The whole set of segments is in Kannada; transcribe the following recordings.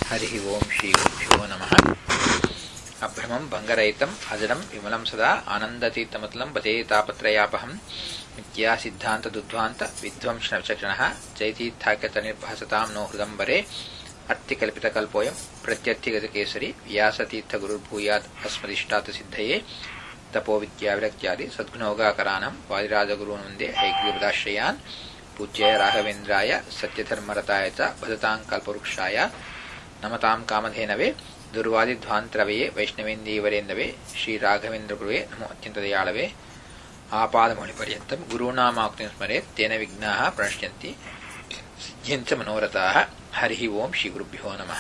हरिः ओं श्रीगुरुभ्यो नमः अभ्रमं भङ्गरहितम् अजडं विमलं सदा आनन्दतीर्थमतलं भजे तापत्रयापहं मिथ्या सिद्धान्तदुद्ध्वान्त विध्वंसनविचक्षणः जयतीर्थाख्यतनिर्भसतां नो हृदम्बरे अर्थिकल्पितकल्पोऽयं प्रत्यर्थिगतकेसरी व्यासतीर्थगुरुर्भूयात् अस्मदिष्टातसिद्धये तपोविद्याविरक्त्यादि सद्गुणोगाकरानं वादिराजगुरून् वन्दे हैग्रीवदाश्रयान् पूज्याय राघवेन्द्राय सत्यधर्मरताय च भजतां कल्पवृक्षाय नमतां कामधेनवे दुर्वादिध्वान्तरवये वैष्णवेन्दीवरेन्दवे श्रीराघवेन्द्रगुरुवे नमो अत्यन्तदयाळवे आपादमौलिपर्यन्तं गुरूणामाक्तिं स्मरेत् तेन विघ्नाः प्रणश्यन्ति ಸಿದ್ಧ್ಯಂಚ ಮನೋರಥಾಹ ಹರಿ ಓಂ ಶ್ರೀ ಗುರುಭ್ಯೋ ನಮಃ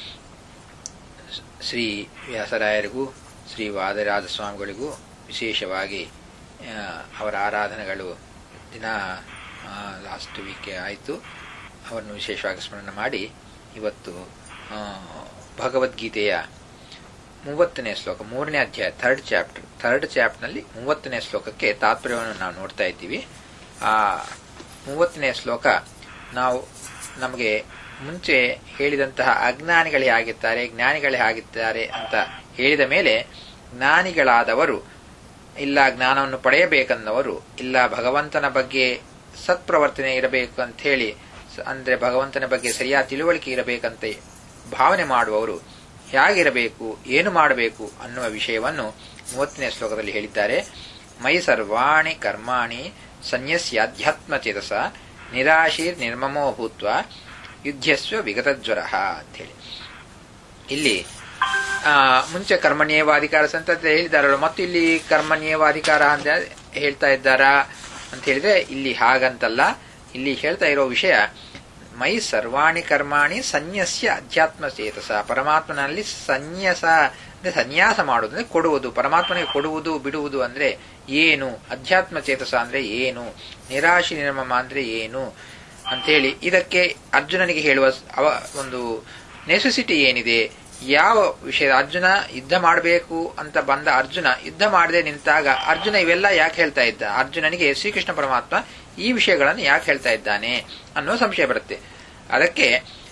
ಶ್ರೀ ವ್ಯಾಸರಾಯರಿಗೂ ಶ್ರೀ ವಾದರಾಜ ಸ್ವಾಮಿಗಳಿಗೂ ವಿಶೇಷವಾಗಿ ಅವರ ಆರಾಧನೆಗಳು ದಿನ ಲಾಸ್ಟ್ ವೀಕ್ ಆಯಿತು ಅವರನ್ನು ವಿಶೇಷವಾಗಿ ಸ್ಮರಣೆ ಮಾಡಿ ಇವತ್ತು ಭಗವದ್ಗೀತೆಯ ಮೂವತ್ತನೇ ಶ್ಲೋಕ ಮೂರನೇ ಅಧ್ಯಾಯ ಥರ್ಡ್ ಚಾಪ್ಟರ್ ಥರ್ಡ್ ಚಾಪ್ಟರ್ನಲ್ಲಿ ಮೂವತ್ತನೇ ಶ್ಲೋಕಕ್ಕೆ ತಾತ್ಪರ್ಯವನ್ನು ನಾವು ನೋಡ್ತಾ ಇದ್ದೀವಿ ಆ ಮೂವತ್ತನೇ ಶ್ಲೋಕ ನಾವು ನಮಗೆ ಮುಂಚೆ ಹೇಳಿದಂತಹ ಅಜ್ಞಾನಿಗಳೇ ಆಗಿದ್ದಾರೆ ಜ್ಞಾನಿಗಳೇ ಆಗಿದ್ದಾರೆ ಅಂತ ಹೇಳಿದ ಮೇಲೆ ಜ್ಞಾನಿಗಳಾದವರು ಇಲ್ಲ ಜ್ಞಾನವನ್ನು ಪಡೆಯಬೇಕನ್ನವರು ಇಲ್ಲ ಭಗವಂತನ ಬಗ್ಗೆ ಸತ್ಪ್ರವರ್ತನೆ ಇರಬೇಕು ಅಂತ ಹೇಳಿ ಅಂದ್ರೆ ಭಗವಂತನ ಬಗ್ಗೆ ಸರಿಯಾದ ತಿಳುವಳಿಕೆ ಇರಬೇಕಂತ ಭಾವನೆ ಮಾಡುವವರು ಹೇಗಿರಬೇಕು ಏನು ಮಾಡಬೇಕು ಅನ್ನುವ ವಿಷಯವನ್ನು ಮೂವತ್ತನೇ ಶ್ಲೋಕದಲ್ಲಿ ಹೇಳಿದ್ದಾರೆ ಮೈ ಸರ್ವಾಣಿ ಕರ್ಮಾಣಿ ಸನ್ಯಸ್ಯಾಧ್ಯಾತ್ಮ ಚೇತಸ ನಿರಾಶೀರ್ ನಿರ್ಮಮೋ ಭೂತ್ವ ಯುದ್ಧಸ್ವ ವಿಗತಜ್ವರ ಅಂತೇಳಿ ಇಲ್ಲಿ ಮುಂಚೆ ಕರ್ಮಣ್ಯವಾಧಿಕಾರ ಸಂತ ಹೇಳಿದಾರಲ್ಲ ಮತ್ತು ಇಲ್ಲಿ ಕರ್ಮಣ್ಯವಾಧಿಕಾರ ಅಂತ ಹೇಳ್ತಾ ಇದ್ದಾರಾ ಅಂತ ಹೇಳಿದ್ರೆ ಇಲ್ಲಿ ಹಾಗಂತಲ್ಲ ಇಲ್ಲಿ ಹೇಳ್ತಾ ಇರೋ ವಿಷಯ ಮೈ ಸರ್ವಾಣಿ ಕರ್ಮಾಣಿ ಸನ್ಯಸ್ಯ ಅಧ್ಯಾತ್ಮ ಚೇತಸ ಪರಮಾತ್ಮನಲ್ಲಿ ಸನ್ಯಾಸ ಅಂದ್ರೆ ಸನ್ಯಾಸ ಮಾಡುವುದು ಅಂದ್ರೆ ಕೊಡುವುದು ಪರಮಾತ್ಮನಿಗೆ ಕೊಡುವುದು ಬಿಡುವುದು ಅಂದ್ರೆ ಏನು ಅಧ್ಯಾತ್ಮ ಚೇತಸ ಅಂದ್ರೆ ಏನು ನಿರಾಶಿ ನಿರ್ಮಮ ಅಂದ್ರೆ ಏನು ಅಂತೇಳಿ ಇದಕ್ಕೆ ಅರ್ಜುನನಿಗೆ ಹೇಳುವ ಅವ ಒಂದು ನೆಸೆಸಿಟಿ ಏನಿದೆ ಯಾವ ವಿಷಯ ಅರ್ಜುನ ಯುದ್ಧ ಮಾಡಬೇಕು ಅಂತ ಬಂದ ಅರ್ಜುನ ಯುದ್ಧ ಮಾಡದೆ ನಿಂತಾಗ ಅರ್ಜುನ ಇವೆಲ್ಲ ಯಾಕೆ ಹೇಳ್ತಾ ಇದ್ದ ಅರ್ಜುನನಿಗೆ ಶ್ರೀಕೃಷ್ಣ ಪರಮಾತ್ಮ ಈ ವಿಷಯಗಳನ್ನು ಯಾಕೆ ಹೇಳ್ತಾ ಇದ್ದಾನೆ ಅನ್ನೋ ಸಂಶಯ ಬರುತ್ತೆ ಅದಕ್ಕೆ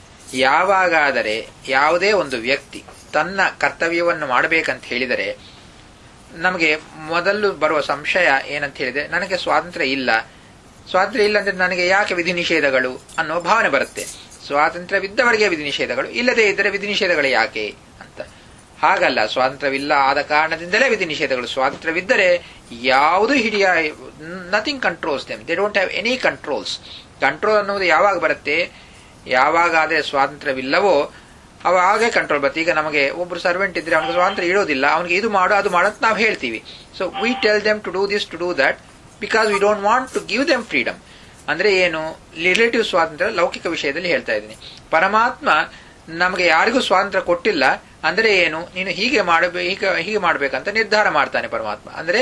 ಯಾವಾಗಾದರೆ ಯಾವುದೇ ಒಂದು ವ್ಯಕ್ತಿ ತನ್ನ ಕರ್ತವ್ಯವನ್ನು ಮಾಡಬೇಕಂತ ಹೇಳಿದರೆ ನಮಗೆ ಮೊದಲು ಬರುವ ಸಂಶಯ ಏನಂತ ಹೇಳಿದ್ರೆ ನನಗೆ ಸ್ವಾತಂತ್ರ್ಯ ಇಲ್ಲ ಸ್ವಾತಂತ್ರ್ಯ ಇಲ್ಲ ಅಂದ್ರೆ ನನಗೆ ಯಾಕೆ ವಿಧಿ ನಿಷೇಧಗಳು ಅನ್ನೋ ಭಾವನೆ ಬರುತ್ತೆ ಸ್ವಾತಂತ್ರ್ಯವಿದ್ದವರಿಗೆ ವಿಧಿ ನಿಷೇಧಗಳು ಇಲ್ಲದೆ ಇದ್ದರೆ ವಿಧಿ ನಿಷೇಧಗಳು ಯಾಕೆ ಅಂತ ಹಾಗಲ್ಲ ಸ್ವಾತಂತ್ರ್ಯವಿಲ್ಲ ಆದ ಕಾರಣದಿಂದಲೇ ವಿಧಿ ನಿಷೇಧಗಳು ಸ್ವಾತಂತ್ರ್ಯವಿದ್ದರೆ ಯಾವುದು ಹಿಡಿಯ nothing controls them they don't have any controls control ಅನ್ನುವುದು ಯಾವಾಗ ಬರುತ್ತೆ ಯಾವಾಗಾದ್ರೆ ಸ್ವಾತಂತ್ರ್ಯವಿಲ್ಲವೋ ಅವಾಗೇ ಕಂಟ್ರೋಲ್ ಬರುತ್ತೆ ಈಗ ನಮಗೆ ಒಬ್ರು ಸರ್ವೆಂಟ್ ಇದ್ರೆ ಅವನಿಗೆ ಸ್ವಾತಂತ್ರ್ಯ ಇರೋದಿಲ್ಲ ಅವನಿಗೆ ಇದು ಮಾಡು ಅದು ಮಾಡು ಅಂತ ನಾವು ಹೇಳ್ತೀವಿ so we tell them to do this to do that because we don't want to give them freedom ಅಂದ್ರೆ ಏನು ರಿಲೇಟಿವ್ ಸ್ವಾತಂತ್ರ್ಯ ಲೌಕಿಕ ವಿಷಯದಲ್ಲಿ ಹೇಳ್ತಾ ಇದ್ದೀನಿ ಪರಮಾತ್ಮ ನಮಗೆ ಯಾರಿಗೂ ಸ್ವಾತಂತ್ರ್ಯ ಕೊಟ್ಟಿಲ್ಲ ಅಂದ್ರೆ ಏನು ನೀನು ಹೀಗೆ ಮಾಡಬೇಕು ಹೀಗೆ ಹೀಗೆ ಮಾಡಬೇಕಂತ ನಿರ್ಧಾರ ಮಾಡ್ತಾನೆ ಪರಮಾತ್ಮ ಅಂದ್ರೆ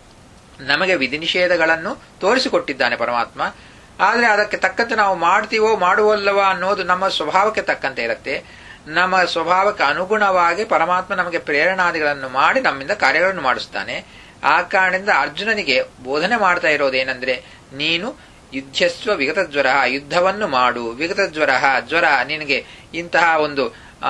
ನಮಗೆ ವಿಧಿ ನಿಷೇಧಗಳನ್ನು ತೋರಿಸಿಕೊಟ್ಟಿದ್ದಾನೆ ಪರಮಾತ್ಮ ಆದ್ರೆ ಅದಕ್ಕೆ ತಕ್ಕಂತೆ ನಾವು ಮಾಡ್ತೀವೋ ಮಾಡುವಲ್ಲವ ಅನ್ನೋದು ನಮ್ಮ ಸ್ವಭಾವಕ್ಕೆ ತಕ್ಕಂತೆ ಇರುತ್ತೆ ನಮ್ಮ ಸ್ವಭಾವಕ್ಕೆ ಅನುಗುಣವಾಗಿ ಪರಮಾತ್ಮ ನಮಗೆ ಪ್ರೇರಣಾದಿಗಳನ್ನು ಮಾಡಿ ನಮ್ಮಿಂದ ಕಾರ್ಯಗಳನ್ನು ಮಾಡಿಸ್ತಾನೆ ಆ ಕಾರಣದಿಂದ ಅರ್ಜುನನಿಗೆ ಬೋಧನೆ ಮಾಡ್ತಾ ಇರೋದೇನೆಂದ್ರೆ ನೀನು ಯುದ್ಧಸ್ವ ವಿಗತ ಜ್ವರ ಯುದ್ಧವನ್ನು ಮಾಡು ವಿಗತ ಜ್ವರ ಜ್ವರ ನಿನಗೆ ಇಂತಹ ಒಂದು ಆ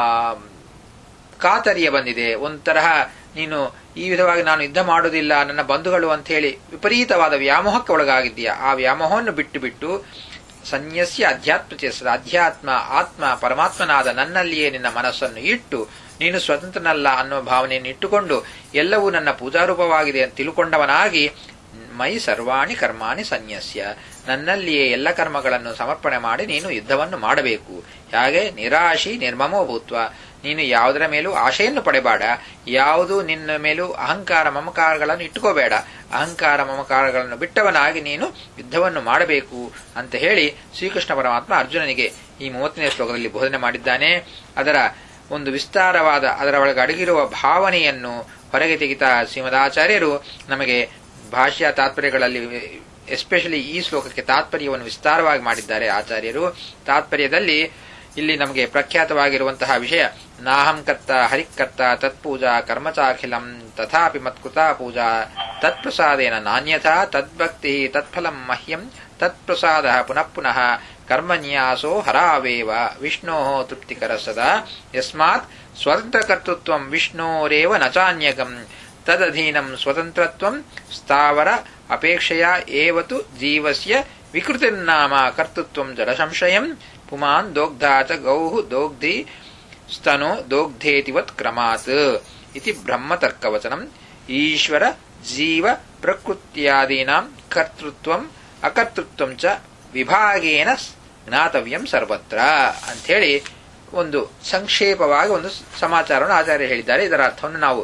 ಕಾತರಿಯ ಬಂದಿದೆ ಒಂಥರಹ ನೀನು ಈ ವಿಧವಾಗಿ ನಾನು ಯುದ್ಧ ಮಾಡುವುದಿಲ್ಲ ನನ್ನ ಬಂಧುಗಳು ಅಂತ ಹೇಳಿ ವಿಪರೀತವಾದ ವ್ಯಾಮೋಹಕ್ಕೆ ಒಳಗಾಗಿದ್ದೀಯಾ ಆ ವ್ಯಾಮೋಹವನ್ನು ಬಿಟ್ಟು ಬಿಟ್ಟು ಸನ್ಯಸ್ಯ ಅಧ್ಯಾತ್ಮ ಚೇತದ ಅಧ್ಯಾತ್ಮ ಆತ್ಮ ಪರಮಾತ್ಮನಾದ ನನ್ನಲ್ಲಿಯೇ ನಿನ್ನ ಮನಸ್ಸನ್ನು ಇಟ್ಟು ನೀನು ಸ್ವತಂತ್ರನಲ್ಲ ಅನ್ನೋ ಭಾವನೆಯನ್ನು ಇಟ್ಟುಕೊಂಡು ಎಲ್ಲವೂ ನನ್ನ ಪೂಜಾರೂಪವಾಗಿದೆ ಅಂತ ತಿಳ್ಕೊಂಡವನಾಗಿ ಮೈ ಸರ್ವಾಣಿ ಕರ್ಮಾಣಿ ಸನ್ಯಸ್ಯ ನನ್ನಲ್ಲಿಯೇ ಎಲ್ಲ ಕರ್ಮಗಳನ್ನು ಸಮರ್ಪಣೆ ಮಾಡಿ ನೀನು ಯುದ್ಧವನ್ನು ಮಾಡಬೇಕು ಹಾಗೆ ನಿರಾಶಿ ನಿರ್ಮಮೋ ಭೂತ್ವ ನೀನು ಯಾವುದರ ಮೇಲೂ ಆಶೆಯನ್ನು ಪಡೆಬೇಡ ಯಾವುದು ನಿನ್ನ ಮೇಲೂ ಅಹಂಕಾರ ಮಮಕಾರಗಳನ್ನು ಇಟ್ಟುಕೋಬೇಡ ಅಹಂಕಾರ ಮಮಕಾರಗಳನ್ನು ಬಿಟ್ಟವನಾಗಿ ನೀನು ಯುದ್ಧವನ್ನು ಮಾಡಬೇಕು ಅಂತ ಹೇಳಿ ಶ್ರೀಕೃಷ್ಣ ಪರಮಾತ್ಮ ಅರ್ಜುನನಿಗೆ ಈ ಮೂವತ್ತನೇ ಶ್ಲೋಕದಲ್ಲಿ ಬೋಧನೆ ಮಾಡಿದ್ದಾನೆ ಅದರ ಒಂದು ವಿಸ್ತಾರವಾದ ಅದರ ಒಳಗೆ ಅಡಗಿರುವ ಭಾವನೆಯನ್ನು ಹೊರಗೆ ತೆಗಿತಾ ಶ್ರೀಮದಾಚಾರ್ಯರು ನಮಗೆ ಭಾಷ್ಯ ತಾತ್ಪರ್ಯಗಳಲ್ಲಿ ಎಸ್ಪೆಷಲಿ ಈ ಶ್ಲೋಕಕ್ಕೆ ತಾತ್ಪರ್ಯವನ್ನು ವಿಸ್ತಾರವಾಗಿ ಮಾಡಿದ್ದಾರೆ ಆಚಾರ್ಯರು ತಾತ್ಪರ್ಯದಲ್ಲಿ ಇಲ್ಲಿ ನಮಗೆ ಪ್ರಖ್ಯಾತವಾಗಿರುವಂತಹ ವಿಷಯ ನಾಹಂ ಕರ್ತ ಹರಿಕರ್ತ ತತ್ಪೂಜಾ ಕರ್ಮಚಾಖಿಲಂ ತಥಾಪಿ ಮತ್ಕೃತಾ ಪೂಜಾ ತತ್ಪ್ರಸಾದೇನ ನಾನ್ಯಥಾ ತದ್ಭಕ್ತಿ ತತ್ಫಲಂ ಮಹ್ಯಂ ತತ್ಪ್ರಸಾದ ಪುನಃ ಪುನಃ ಕರ್ಮನ್ಯಾಸೋ ಹರಾವೇವ ವಿಷ್ಣೋ ತೃಪ್ತಿಕರ ಸದಾ ಯಸ್ಮಾತ್ ಸ್ವತಂತ್ರಕರ್ತೃತ್ವಂ ವಿಷ್ಣೋರೇವ ನಚಾನ್ಯಗಂ ತದಧೀನಂ ಸ್ವತಂತ್ರತ್ವಂ ಸ್ಥಾವರ ಅಪೇಕ್ಷೆಯ ಏವತು ಜೀವಸ್ಯ ವಿಕೃತಿರ್ನಾಮ ಕರ್ತೃತ್ವಂ ಜಡಸಂಶಯಂ ಪುಮಾನ್ ದೋಗ್ಧಾ ಚ ಗೌಃ ದೋಗ್ಧಿ ಸ್ತನೋ ದೋಗ್ಧೇತಿವತ್ ಕ್ರಮಾತ್ ಇತಿ ಬ್ರಹ್ಮತರ್ಕವಚನಂ ಈಶ್ವರ ಜೀವ ಪ್ರಕೃತ್ಯಾದೀನಾಂ ಕರ್ತೃತ್ವಂ ಅಕರ್ತೃತ್ವಂ ಚ ವಿಭಾಗೇನ ಜ್ಞಾತವ್ಯಂ ಸರ್ವತ್ರ ಅಂಥೇಳಿ ಒಂದು ಸಂಕ್ಷೇಪವಾಗಿ ಒಂದು ಸಮಾಚಾರವನ್ನು ಆಚಾರ್ಯ ಹೇಳಿದ್ದಾರೆ ಇದರ ಅರ್ಥವನ್ನು ನಾವು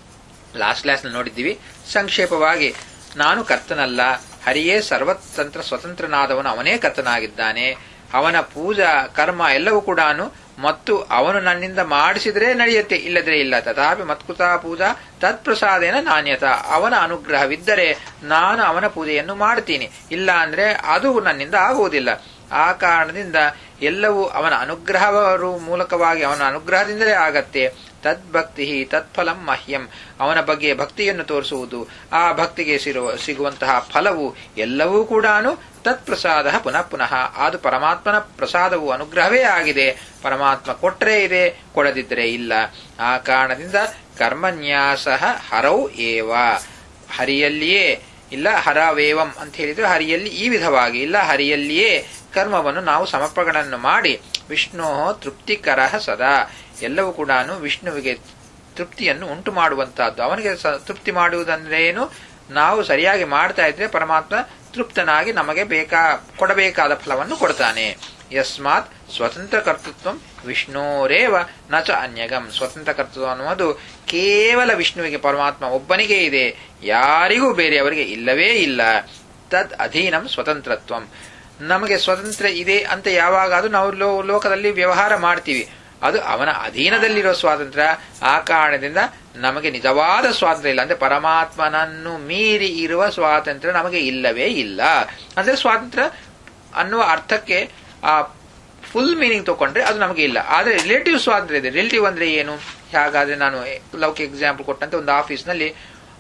ಲಾಸ್ಟ್ ಕ್ಲಾಸ್ನಲ್ಲಿ ನೋಡಿದ್ದೀವಿ ಸಂಕ್ಷೇಪವಾಗಿ ನಾನು ಕರ್ತನಲ್ಲ ಹರಿಯೇ ಸರ್ವತಂತ್ರ ಸ್ವತಂತ್ರನಾದವನು ಅವನೇ ಕರ್ತನಾಗಿದ್ದಾನೆ ಅವನ ಪೂಜಾ ಕರ್ಮ ಎಲ್ಲವೂ ಕೂಡ ಮತ್ತು ಅವನು ನನ್ನಿಂದ ಮಾಡಿಸಿದರೆ ನಡೆಯುತ್ತೆ ಇಲ್ಲದ್ರೆ ಇಲ್ಲ ತಥಾಪಿ ಮತ್ಕೃತಾ ಪೂಜಾ ತತ್ಪ್ರಸಾದೇನ ನಾಣ್ಯತ ಅವನ ಅನುಗ್ರಹವಿದ್ದರೆ ನಾನು ಅವನ ಪೂಜೆಯನ್ನು ಮಾಡ್ತೀನಿ ಇಲ್ಲ ಅಂದ್ರೆ ಅದು ನನ್ನಿಂದ ಆಗುವುದಿಲ್ಲ ಆ ಕಾರಣದಿಂದ ಎಲ್ಲವೂ ಅವನ ಅನುಗ್ರಹವರು ಮೂಲಕವಾಗಿ ಅವನ ಅನುಗ್ರಹದಿಂದಲೇ ಆಗತ್ತೆ ತದ್ಭಕ್ತಿ ತತ್ಫಲಂ ಮಹ್ಯಂ ಅವನ ಬಗ್ಗೆ ಭಕ್ತಿಯನ್ನು ತೋರಿಸುವುದು ಆ ಭಕ್ತಿಗೆ ಸಿರುವ ಸಿಗುವಂತಹ ಫಲವು ಎಲ್ಲವೂ ಕೂಡ ತತ್ಪ್ರಸಾದ ಪುನಃ ಪುನಃ ಅದು ಪರಮಾತ್ಮನ ಪ್ರಸಾದವು ಅನುಗ್ರಹವೇ ಆಗಿದೆ ಪರಮಾತ್ಮ ಕೊಟ್ಟರೆ ಇದೆ ಕೊಡದಿದ್ದರೆ ಇಲ್ಲ ಆ ಕಾರಣದಿಂದ ಕರ್ಮನ್ಯಾಸ ಹರೌ ಏವ ಹರಿಯಲ್ಲಿಯೇ ಇಲ್ಲ ಹರವೇವಂ ಅಂತ ಹೇಳಿದ್ರೆ ಹರಿಯಲ್ಲಿ ಈ ವಿಧವಾಗಿ ಇಲ್ಲ ಹರಿಯಲ್ಲಿಯೇ ಕರ್ಮವನ್ನು ನಾವು ಸಮರ್ಪಣೆಯನ್ನು ಮಾಡಿ ವಿಷ್ಣು ತೃಪ್ತಿಕರ ಸದಾ ಎಲ್ಲವೂ ಕೂಡ ವಿಷ್ಣುವಿಗೆ ತೃಪ್ತಿಯನ್ನು ಉಂಟು ಮಾಡುವಂತಹದ್ದು ಅವನಿಗೆ ತೃಪ್ತಿ ಮಾಡುವುದಂದ್ರೇನು ನಾವು ಸರಿಯಾಗಿ ಮಾಡ್ತಾ ಇದ್ರೆ ಪರಮಾತ್ಮ ತೃಪ್ತನಾಗಿ ನಮಗೆ ಬೇಕಾ ಕೊಡಬೇಕಾದ ಫಲವನ್ನು ಕೊಡ್ತಾನೆ ಯಸ್ಮಾತ್ ಸ್ವತಂತ್ರ ಕರ್ತೃತ್ವ ವಿಷ್ಣೋರೇವ ನಚ ಅನ್ಯಗಂ ಸ್ವತಂತ್ರ ಕರ್ತೃತ್ವ ಅನ್ನುವುದು ಕೇವಲ ವಿಷ್ಣುವಿಗೆ ಪರಮಾತ್ಮ ಒಬ್ಬನಿಗೆ ಇದೆ ಯಾರಿಗೂ ಬೇರೆಯವರಿಗೆ ಇಲ್ಲವೇ ಇಲ್ಲ ತದ್ ಅಧೀನಂ ಸ್ವತಂತ್ರತ್ವಂ ನಮಗೆ ಸ್ವತಂತ್ರ ಇದೆ ಅಂತ ಯಾವಾಗಾದ್ರೂ ನಾವು ಲೋ ಲೋಕದಲ್ಲಿ ವ್ಯವಹಾರ ಮಾಡ್ತೀವಿ ಅದು ಅವನ ಅಧೀನದಲ್ಲಿರೋ ಸ್ವಾತಂತ್ರ್ಯ ಆ ಕಾರಣದಿಂದ ನಮಗೆ ನಿಜವಾದ ಸ್ವಾತಂತ್ರ್ಯ ಇಲ್ಲ ಅಂದ್ರೆ ಪರಮಾತ್ಮನನ್ನು ಮೀರಿ ಇರುವ ಸ್ವಾತಂತ್ರ್ಯ ನಮಗೆ ಇಲ್ಲವೇ ಇಲ್ಲ ಅಂದ್ರೆ ಸ್ವಾತಂತ್ರ್ಯ ಅನ್ನುವ ಅರ್ಥಕ್ಕೆ ಆ ಫುಲ್ ಮೀನಿಂಗ್ ತಗೊಂಡ್ರೆ ಅದು ನಮಗೆ ಇಲ್ಲ ಆದ್ರೆ ರಿಲೇಟಿವ್ ಸ್ವಾತಂತ್ರ್ಯ ಇದೆ ರಿಲೇಟಿವ್ ಅಂದ್ರೆ ಏನು ಹಾಗಾದ್ರೆ ನಾನು ಲೌಕಿಕ ಎಕ್ಸಾಂಪಲ್ ಕೊಟ್ಟಂತೆ ಒಂದು ಆಫೀಸ್ನಲ್ಲಿ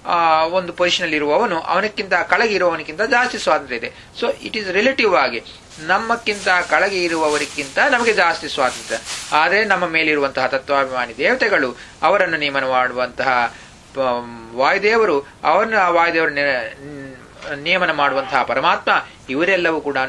ಒಂದು ಪೊಸಿಷನ್ ಅಲ್ಲಿ ಇರುವವನು ಅವನಕ್ಕಿಂತ ಕೆಳಗೆ ಇರುವವನಿಗಿಂತ ಜಾಸ್ತಿ ಸ್ವಾತಂತ್ರ್ಯ ಇದೆ ಸೊ ಇಟ್ ಈಸ್ ರಿಲೇಟಿವ್ ಆಗಿ ನಮ್ಮಕ್ಕಿಂತ ಕೆಳಗೆ ಇರುವವರಿಗಿಂತ ನಮಗೆ ಜಾಸ್ತಿ ಸ್ವಾತಂತ್ರ್ಯ ಆದರೆ ನಮ್ಮ ಮೇಲಿರುವಂತಹ ತತ್ವಾಭಿಮಾನಿ ದೇವತೆಗಳು ಅವರನ್ನು ನೇಮನ ಮಾಡುವಂತಹ ವಾಯುದೇವರು ಅವರನ್ನು ಆ ವಾಯುದೇವರು ನೇಮನ ಮಾಡುವಂತಹ ಪರಮಾತ್ಮ ಇವರೆಲ್ಲವೂ ಕೂಡ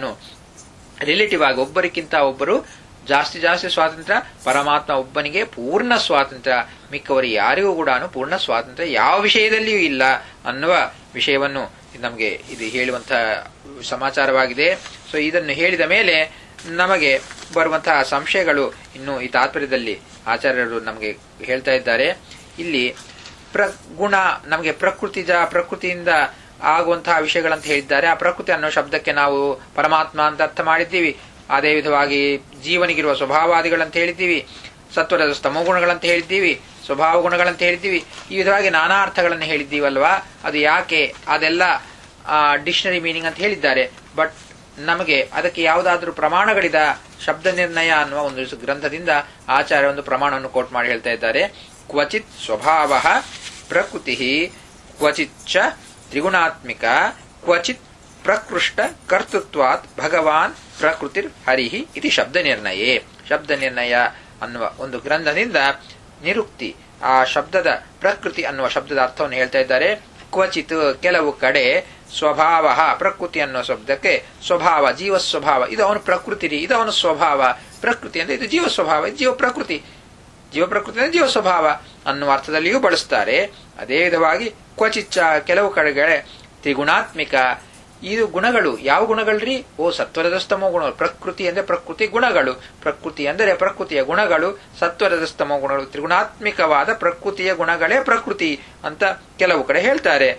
ರಿಲೇಟಿವ್ ಆಗಿ ಒಬ್ಬರಿಗಿಂತ ಒಬ್ಬರು ಜಾಸ್ತಿ ಜಾಸ್ತಿ ಸ್ವಾತಂತ್ರ್ಯ ಪರಮಾತ್ಮ ಒಬ್ಬನಿಗೆ ಪೂರ್ಣ ಸ್ವಾತಂತ್ರ್ಯ ಮಿಕ್ಕವರು ಯಾರಿಗೂ ಕೂಡ ಪೂರ್ಣ ಸ್ವಾತಂತ್ರ್ಯ ಯಾವ ವಿಷಯದಲ್ಲಿಯೂ ಇಲ್ಲ ಅನ್ನುವ ವಿಷಯವನ್ನು ನಮಗೆ ಇದು ಹೇಳುವಂತಹ ಸಮಾಚಾರವಾಗಿದೆ ಸೊ ಇದನ್ನು ಹೇಳಿದ ಮೇಲೆ ನಮಗೆ ಬರುವಂತಹ ಸಂಶಯಗಳು ಇನ್ನು ಈ ತಾತ್ಪರ್ಯದಲ್ಲಿ ಆಚಾರ್ಯರು ನಮಗೆ ಹೇಳ್ತಾ ಇದ್ದಾರೆ ಇಲ್ಲಿ ಪ್ರ ಗುಣ ನಮಗೆ ಪ್ರಕೃತಿ ಜ ಪ್ರಕೃತಿಯಿಂದ ಆಗುವಂತಹ ವಿಷಯಗಳಂತ ಹೇಳಿದ್ದಾರೆ ಆ ಪ್ರಕೃತಿ ಅನ್ನೋ ಶಬ್ದಕ್ಕೆ ನಾವು ಪರಮಾತ್ಮ ಅಂತ ಅರ್ಥ ಮಾಡಿದ್ದೀವಿ ಅದೇ ವಿಧವಾಗಿ ಜೀವನಿಗಿರುವ ಸ್ವಭಾವಾದಿಗಳಂತ ಹೇಳಿದ್ದೀವಿ ಸತ್ವರದ ಸ್ತಮೋ ಗುಣಗಳಂತ ಹೇಳಿದ್ದೀವಿ ಸ್ವಭಾವ ಗುಣಗಳಂತ ಹೇಳಿದ್ದೀವಿ ಈ ವಿಧವಾಗಿ ನಾನಾ ಅರ್ಥಗಳನ್ನು ಹೇಳಿದ್ದೀವಲ್ವಾ ಅದು ಯಾಕೆ ಅದೆಲ್ಲ ಡಿಕ್ಷನರಿ ಮೀನಿಂಗ್ ಅಂತ ಹೇಳಿದ್ದಾರೆ ಬಟ್ ನಮಗೆ ಅದಕ್ಕೆ ಯಾವುದಾದ್ರೂ ಪ್ರಮಾಣಗಳಿದ ಶಬ್ದ ನಿರ್ಣಯ ಅನ್ನುವ ಒಂದು ಗ್ರಂಥದಿಂದ ಆಚಾರ್ಯ ಒಂದು ಪ್ರಮಾಣವನ್ನು ಕೋಟ್ ಮಾಡಿ ಹೇಳ್ತಾ ಇದ್ದಾರೆ ಕ್ವಚಿತ್ ಸ್ವಭಾವ ಪ್ರಕೃತಿ ಕ್ವಚಿಚ್ಚ ತ್ರಿಗುಣಾತ್ಮಿಕ ಕ್ವಚಿತ್ ಪ್ರಕೃಷ್ಟ ಕರ್ತೃತ್ವಾತ್ ಭಗವಾನ್ ಪ್ರಕೃತಿರ್ ಹರಿಹಿ ಇತಿ ಶಬ್ದ ನಿರ್ಣಯೇ ಶಬ್ದ ನಿರ್ಣಯ ಅನ್ನುವ ಒಂದು ಗ್ರಂಥದಿಂದ ನಿರುಕ್ತಿ ಆ ಶಬ್ದದ ಪ್ರಕೃತಿ ಅನ್ನುವ ಶಬ್ದದ ಅರ್ಥವನ್ನು ಹೇಳ್ತಾ ಇದ್ದಾರೆ ಕ್ವಚಿತ್ ಕೆಲವು ಕಡೆ ಸ್ವಭಾವ ಪ್ರಕೃತಿ ಅನ್ನುವ ಶಬ್ದಕ್ಕೆ ಸ್ವಭಾವ ಜೀವ ಸ್ವಭಾವ ಇದು ಅವನು ಪ್ರಕೃತಿ ಇದು ಅವನ ಸ್ವಭಾವ ಪ್ರಕೃತಿ ಅಂದ್ರೆ ಇದು ಜೀವ ಸ್ವಭಾವ ಜೀವ ಪ್ರಕೃತಿ ಜೀವ ಪ್ರಕೃತಿ ಅಂದ್ರೆ ಜೀವ ಸ್ವಭಾವ ಅನ್ನುವ ಅರ್ಥದಲ್ಲಿಯೂ ಬಳಸ್ತಾರೆ ಅದೇ ವಿಧವಾಗಿ ಕ್ವಚಿಚ್ಚ ಕೆಲವು ಕಡೆಗಳೇ ತ್ರಿಗುಣಾತ್ಮಿಕ ಇದು ಗುಣಗಳು ಯಾವ ಗುಣಗಳ್ರಿ ಓ ಸತ್ವರದಸ್ತಮೋ ಗುಣ ಪ್ರಕೃತಿ ಅಂದ್ರೆ ಪ್ರಕೃತಿ ಗುಣಗಳು ಪ್ರಕೃತಿ ಅಂದರೆ ಪ್ರಕೃತಿಯ ಗುಣಗಳು ಸತ್ವರದಸ್ತಮೋ ಗುಣಗಳು ತ್ರಿಗುಣಾತ್ಮಿಕವಾದ ಪ್ರಕೃತಿಯ ಗುಣಗಳೇ ಪ್ರಕೃತಿ ಅಂತ ಕೆಲವು ಕಡೆ ಹೇಳ್ತಾರೆ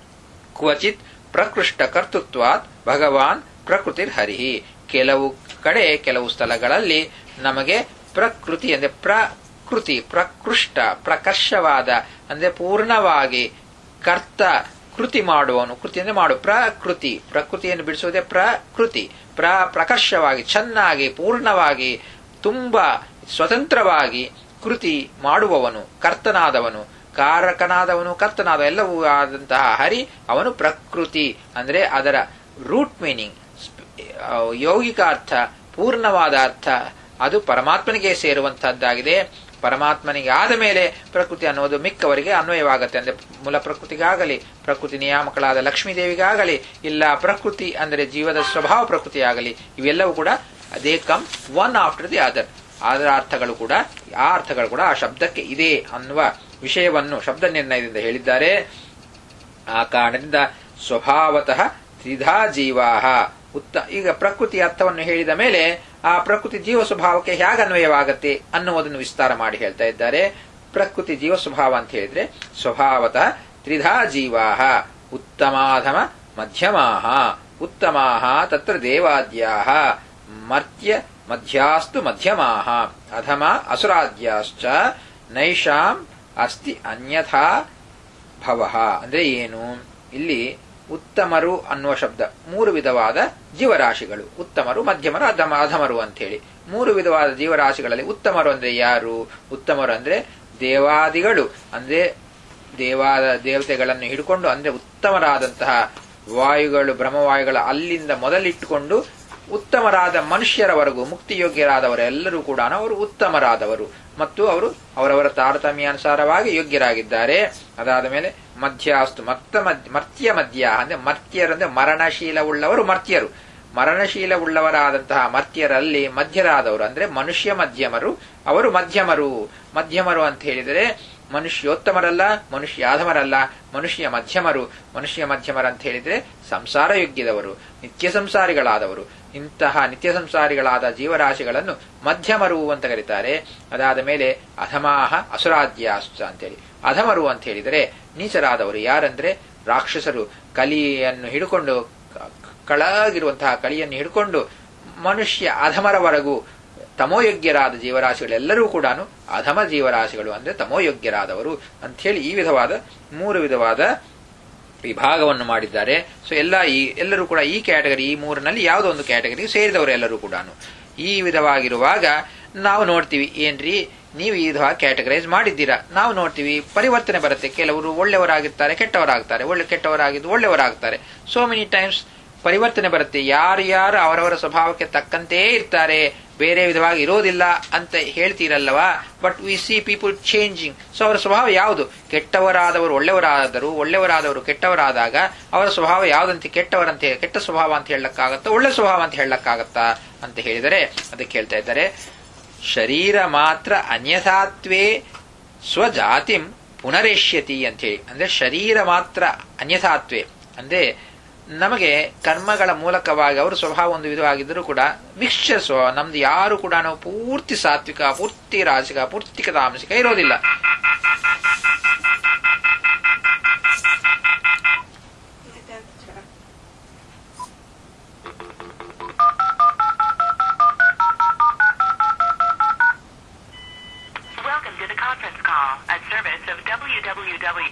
ಕ್ವಚಿತ್ ಪ್ರಕೃಷ್ಟ ಕರ್ತೃತ್ವಾತ್ ಭಗವಾನ್ ಪ್ರಕೃತಿರ್ ಹರಿಹಿ ಕೆಲವು ಕಡೆ ಕೆಲವು ಸ್ಥಳಗಳಲ್ಲಿ ನಮಗೆ ಪ್ರಕೃತಿ ಅಂದ್ರೆ ಪ್ರಕೃತಿ ಪ್ರಕೃಷ್ಟ ಪ್ರಕರ್ಷವಾದ ಅಂದ್ರೆ ಪೂರ್ಣವಾಗಿ ಕರ್ತ ಕೃತಿ ಮಾಡುವವನು ಕೃತಿ ಅಂದ್ರೆ ಮಾಡು ಪ್ರಕೃತಿ ಪ್ರಕೃತಿಯನ್ನು ಬಿಡಿಸುವುದೇ ಪ್ರಕೃತಿ ಪ್ರ ಪ್ರಕರ್ಷವಾಗಿ ಚೆನ್ನಾಗಿ ಪೂರ್ಣವಾಗಿ ತುಂಬಾ ಸ್ವತಂತ್ರವಾಗಿ ಕೃತಿ ಮಾಡುವವನು ಕರ್ತನಾದವನು ಕಾರಕನಾದವನು ಕರ್ತನಾದ ಎಲ್ಲವೂ ಆದಂತಹ ಹರಿ ಅವನು ಪ್ರಕೃತಿ ಅಂದ್ರೆ ಅದರ ರೂಟ್ ಮೀನಿಂಗ್ ಯೌಗಿಕ ಅರ್ಥ ಪೂರ್ಣವಾದ ಅರ್ಥ ಅದು ಪರಮಾತ್ಮನಿಗೆ ಸೇರುವಂತಹದ್ದಾಗಿದೆ ಪರಮಾತ್ಮನಿಗೆ ಆದ ಮೇಲೆ ಪ್ರಕೃತಿ ಅನ್ನೋದು ಮಿಕ್ಕವರಿಗೆ ಅನ್ವಯವಾಗುತ್ತೆ ಅಂದ್ರೆ ಮೂಲ ಪ್ರಕೃತಿಗಾಗಲಿ ಪ್ರಕೃತಿ ನಿಯಾಮಕಳಾದ ಲಕ್ಷ್ಮೀದೇವಿಗಾಗಲಿ ಇಲ್ಲ ಪ್ರಕೃತಿ ಅಂದರೆ ಜೀವದ ಸ್ವಭಾವ ಪ್ರಕೃತಿ ಆಗಲಿ ಇವೆಲ್ಲವೂ ಕೂಡ ಅದೇ come one after the other ಅದರ ಅರ್ಥಗಳು ಕೂಡ ಆ ಅರ್ಥಗಳು ಕೂಡ ಆ ಶಬ್ದಕ್ಕೆ ಇದೆ ಅನ್ನುವ ವಿಷಯವನ್ನು ಶಬ್ದ ನಿರ್ಣಯದಿಂದ ಹೇಳಿದ್ದಾರೆ ಆ ಕಾರಣದಿಂದ ಸ್ವಭಾವತಃ ತ್ರಿಧಾ ಜೀವಾಹ ಉತ್ತ ಈಗ ಪ್ರಕೃತಿ ಅರ್ಥವನ್ನು ಹೇಳಿದ ಮೇಲೆ ಆ ಪ್ರಕೃತಿ ಜೀವ ಸ್ವಭಾವಕ್ಕೆ ಹೇಗೆ ಅನ್ವಯವಾಗತ್ತೆ ಅನ್ನುವುದನ್ನು ವಿಸ್ತಾರ ಮಾಡಿ ಹೇಳ್ತಾ ಇದ್ದಾರೆ ಪ್ರಕೃತಿ ಜೀವ ಸ್ವಭಾವ ಅಂತ ಹೇಳಿದ್ರೆ ಸ್ವಭಾವತಃ ತ್ರಿಧಾ ಜೀವಾಹ ಉತ್ತಮಾಧಮ ಮಧ್ಯಮಾಹ ಉತ್ತಮಾಹ ತತ್ರ ದೇವಾದ್ಯಾಹ ಮರ್ತ್ಯ ಮಧ್ಯಾಸ್ತು ಮಧ್ಯಮಾಹ ಅಧಮ ಅಸುರಾದ್ಯಾಶ್ಚ ನೈಷಾಂ ಅಸ್ತಿ ಅನ್ಯಥಾ ಭವಃ ಅಂದ್ರೆ ಏನು ಇಲ್ಲಿ ಉತ್ತಮರು ಅನ್ನುವ ಶಬ್ದ ಮೂರು ವಿಧವಾದ ಜೀವರಾಶಿಗಳು ಉತ್ತಮರು ಮಧ್ಯಮರು ಅಧಮ ಅಧಮರು ಅಂತ ಹೇಳಿ ಮೂರು ವಿಧವಾದ ಜೀವರಾಶಿಗಳಲ್ಲಿ ಉತ್ತಮರು ಅಂದ್ರೆ ಯಾರು ಉತ್ತಮರು ಅಂದ್ರೆ ದೇವಾದಿಗಳು ಅಂದ್ರೆ ದೇವಾದ ದೇವತೆಗಳನ್ನು ಹಿಡ್ಕೊಂಡು ಅಂದ್ರೆ ಉತ್ತಮರಾದಂತಹ ವಾಯುಗಳು ಬ್ರಹ್ಮವಾಯುಗಳ ಅಲ್ಲಿಂದ ಮೊದಲಿಟ್ಟುಕೊಂಡು ಉತ್ತಮರಾದ ಮನುಷ್ಯರವರೆಗೂ ಮುಕ್ತಿಯೋಗ್ಯರಾದವರೆಲ್ಲರೂ ಕೂಡ ಅವರು ಉತ್ತಮರಾದವರು ಮತ್ತು ಅವರು ಅವರವರ ತಾರತಮ್ಯಾನುಸಾರವಾಗಿ ಯೋಗ್ಯರಾಗಿದ್ದಾರೆ ಅದಾದ ಮೇಲೆ ಮಧ್ಯಾಸ್ತು ಮತ್ತ ಮರ್ತ್ಯ ಮಧ್ಯ ಅಂದ್ರೆ ಮರ್ತ್ಯರಂದ್ರೆ ಮರಣಶೀಲವುಳ್ಳವರು ಮರ್ತ್ಯರು ಮರಣಶೀಲವುಳ್ಳವರಾದಂತಹ ಮರ್ತ್ಯರಲ್ಲಿ ಮಧ್ಯರಾದವರು ಅಂದ್ರೆ ಮನುಷ್ಯ ಮಧ್ಯಮರು ಅವರು ಮಧ್ಯಮರು ಮಧ್ಯಮರು ಅಂತ ಹೇಳಿದರೆ ಮನುಷ್ಯೋತ್ತಮರಲ್ಲ ಮನುಷ್ಯಾಧಮರಲ್ಲ ಮನುಷ್ಯ ಮಧ್ಯಮರು ಮನುಷ್ಯ ಮಧ್ಯಮರ ಅಂತ ಹೇಳಿದ್ರೆ ಸಂಸಾರ ಯೋಗ್ಯದವರು ನಿತ್ಯ ಸಂಸಾರಿಗಳಾದವರು ಇಂತಹ ನಿತ್ಯ ಸಂಸಾರಿಗಳಾದ ಜೀವರಾಶಿಗಳನ್ನು ಮಧ್ಯಮರು ಅಂತ ಕರೀತಾರೆ ಅದಾದ ಮೇಲೆ ಅಧಮಾಹ ಅಸುರಾದ್ಯಾಶ್ಚ ಅಂತೇಳಿ ಅಧಮರು ಅಂತ ಹೇಳಿದರೆ ನೀಚರಾದವರು ಯಾರಂದ್ರೆ ರಾಕ್ಷಸರು ಕಲಿಯನ್ನು ಹಿಡ್ಕೊಂಡು ಕಳಗಿರುವಂತಹ ಕಲಿಯನ್ನು ಹಿಡ್ಕೊಂಡು ಮನುಷ್ಯ ಅಧಮರವರೆಗೂ ತಮೋಯೋಗ್ಯರಾದ ಜೀವರಾಶಿಗಳೆಲ್ಲರೂ ಕೂಡ ಅಧಮ ಜೀವರಾಶಿಗಳು ಅಂದ್ರೆ ತಮೋಯೋಗ್ಯರಾದವರು ಅಂಥೇಳಿ ಈ ವಿಧವಾದ ಮೂರು ವಿಧವಾದ ವಿಭಾಗವನ್ನು ಮಾಡಿದ್ದಾರೆ ಸೊ ಎಲ್ಲ ಈ ಎಲ್ಲರೂ ಕೂಡ ಈ ಕ್ಯಾಟಗರಿ ಈ ಮೂರಿನಲ್ಲಿ ಯಾವುದೋ ಒಂದು ಕ್ಯಾಟಗರಿಗೆ ಸೇರಿದವರು ಎಲ್ಲರೂ ಕೂಡ ಈ ವಿಧವಾಗಿರುವಾಗ ನಾವು ನೋಡ್ತೀವಿ ಏನ್ರಿ ನೀವು ಈ ವಿಧವಾಗಿ ಕ್ಯಾಟಗರೈಸ್ ಮಾಡಿದ್ದೀರಾ ನಾವು ನೋಡ್ತೀವಿ ಪರಿವರ್ತನೆ ಬರುತ್ತೆ ಕೆಲವರು ಒಳ್ಳೆಯವರಾಗಿರ್ತಾರೆ ಕೆಟ್ಟವರಾಗ್ತಾರೆ ಒಳ್ಳೆ ಕೆಟ್ಟವರಾಗಿದ್ದು ಒಳ್ಳೆಯವರಾಗ್ತಾರೆ ಸೋ ಮೆನಿ ಟೈಮ್ಸ್ ಪರಿವರ್ತನೆ ಬರುತ್ತೆ ಯಾರು ಯಾರು ಅವರವರ ಸ್ವಭಾವಕ್ಕೆ ತಕ್ಕಂತೆ ಇರ್ತಾರೆ ಬೇರೆ ವಿಧವಾಗಿ ಇರೋದಿಲ್ಲ ಅಂತ ಹೇಳ್ತೀರಲ್ಲವಾ but we see people changing so ಅವರ ಸ್ವಭಾವ ಯಾವುದು ಕೆಟ್ಟವರಾದವರು ಒಳ್ಳೆಯವರಾದರು ಒಳ್ಳೆಯವರಾದವರು ಕೆಟ್ಟವರಾದಾಗ ಅವರ ಸ್ವಭಾವ ಯಾವುದಂತೆ ಕೆಟ್ಟವರಂತೆ ಕೆಟ್ಟ ಸ್ವಭಾವ ಅಂತ ಹೇಳಕ್ಕಾಗತ್ತಾ ಒಳ್ಳೆ ಸ್ವಭಾವ ಅಂತ ಹೇಳಕ್ಕಾಗತ್ತಾ ಅಂತ ಹೇಳಿದರೆ ಅದಕ್ಕೆ ಹೇಳ್ತಾ ಇದ್ದಾರೆ ಶರೀರ ಮಾತ್ರ ಅನ್ಯಥಾತ್ವೇ ಸ್ವಜಾತಿಂ ಪುನರೇಷ್ಯತಿ ಅಂತ ಹೇಳಿ ಅಂದ್ರೆ ಶರೀರ ಮಾತ್ರ ಅನ್ಯಥಾತ್ವೇ ಅಂದ್ರೆ ನಮಗೆ ಕರ್ಮಗಳ ಮೂಲಕವಾಗಿ ಅವರ ಸ್ವಭಾವ ಒಂದು ವಿಧವಾಗಿದ್ದರೂ ಕೂಡ ಮಿಕ್ಸ್ಚರ್ ಸ್ವಭಾವ ನಮ್ದು ಯಾರು ಕೂಡ ನಾವು ಪೂರ್ತಿ ಸಾತ್ವಿಕ ಪೂರ್ತಿ ರಾಸಿಕ ಪೂರ್ತಿ ತಾಮಸಿಕ ಇರೋದಿಲ್ಲ Welcome to the conference call, a service of www.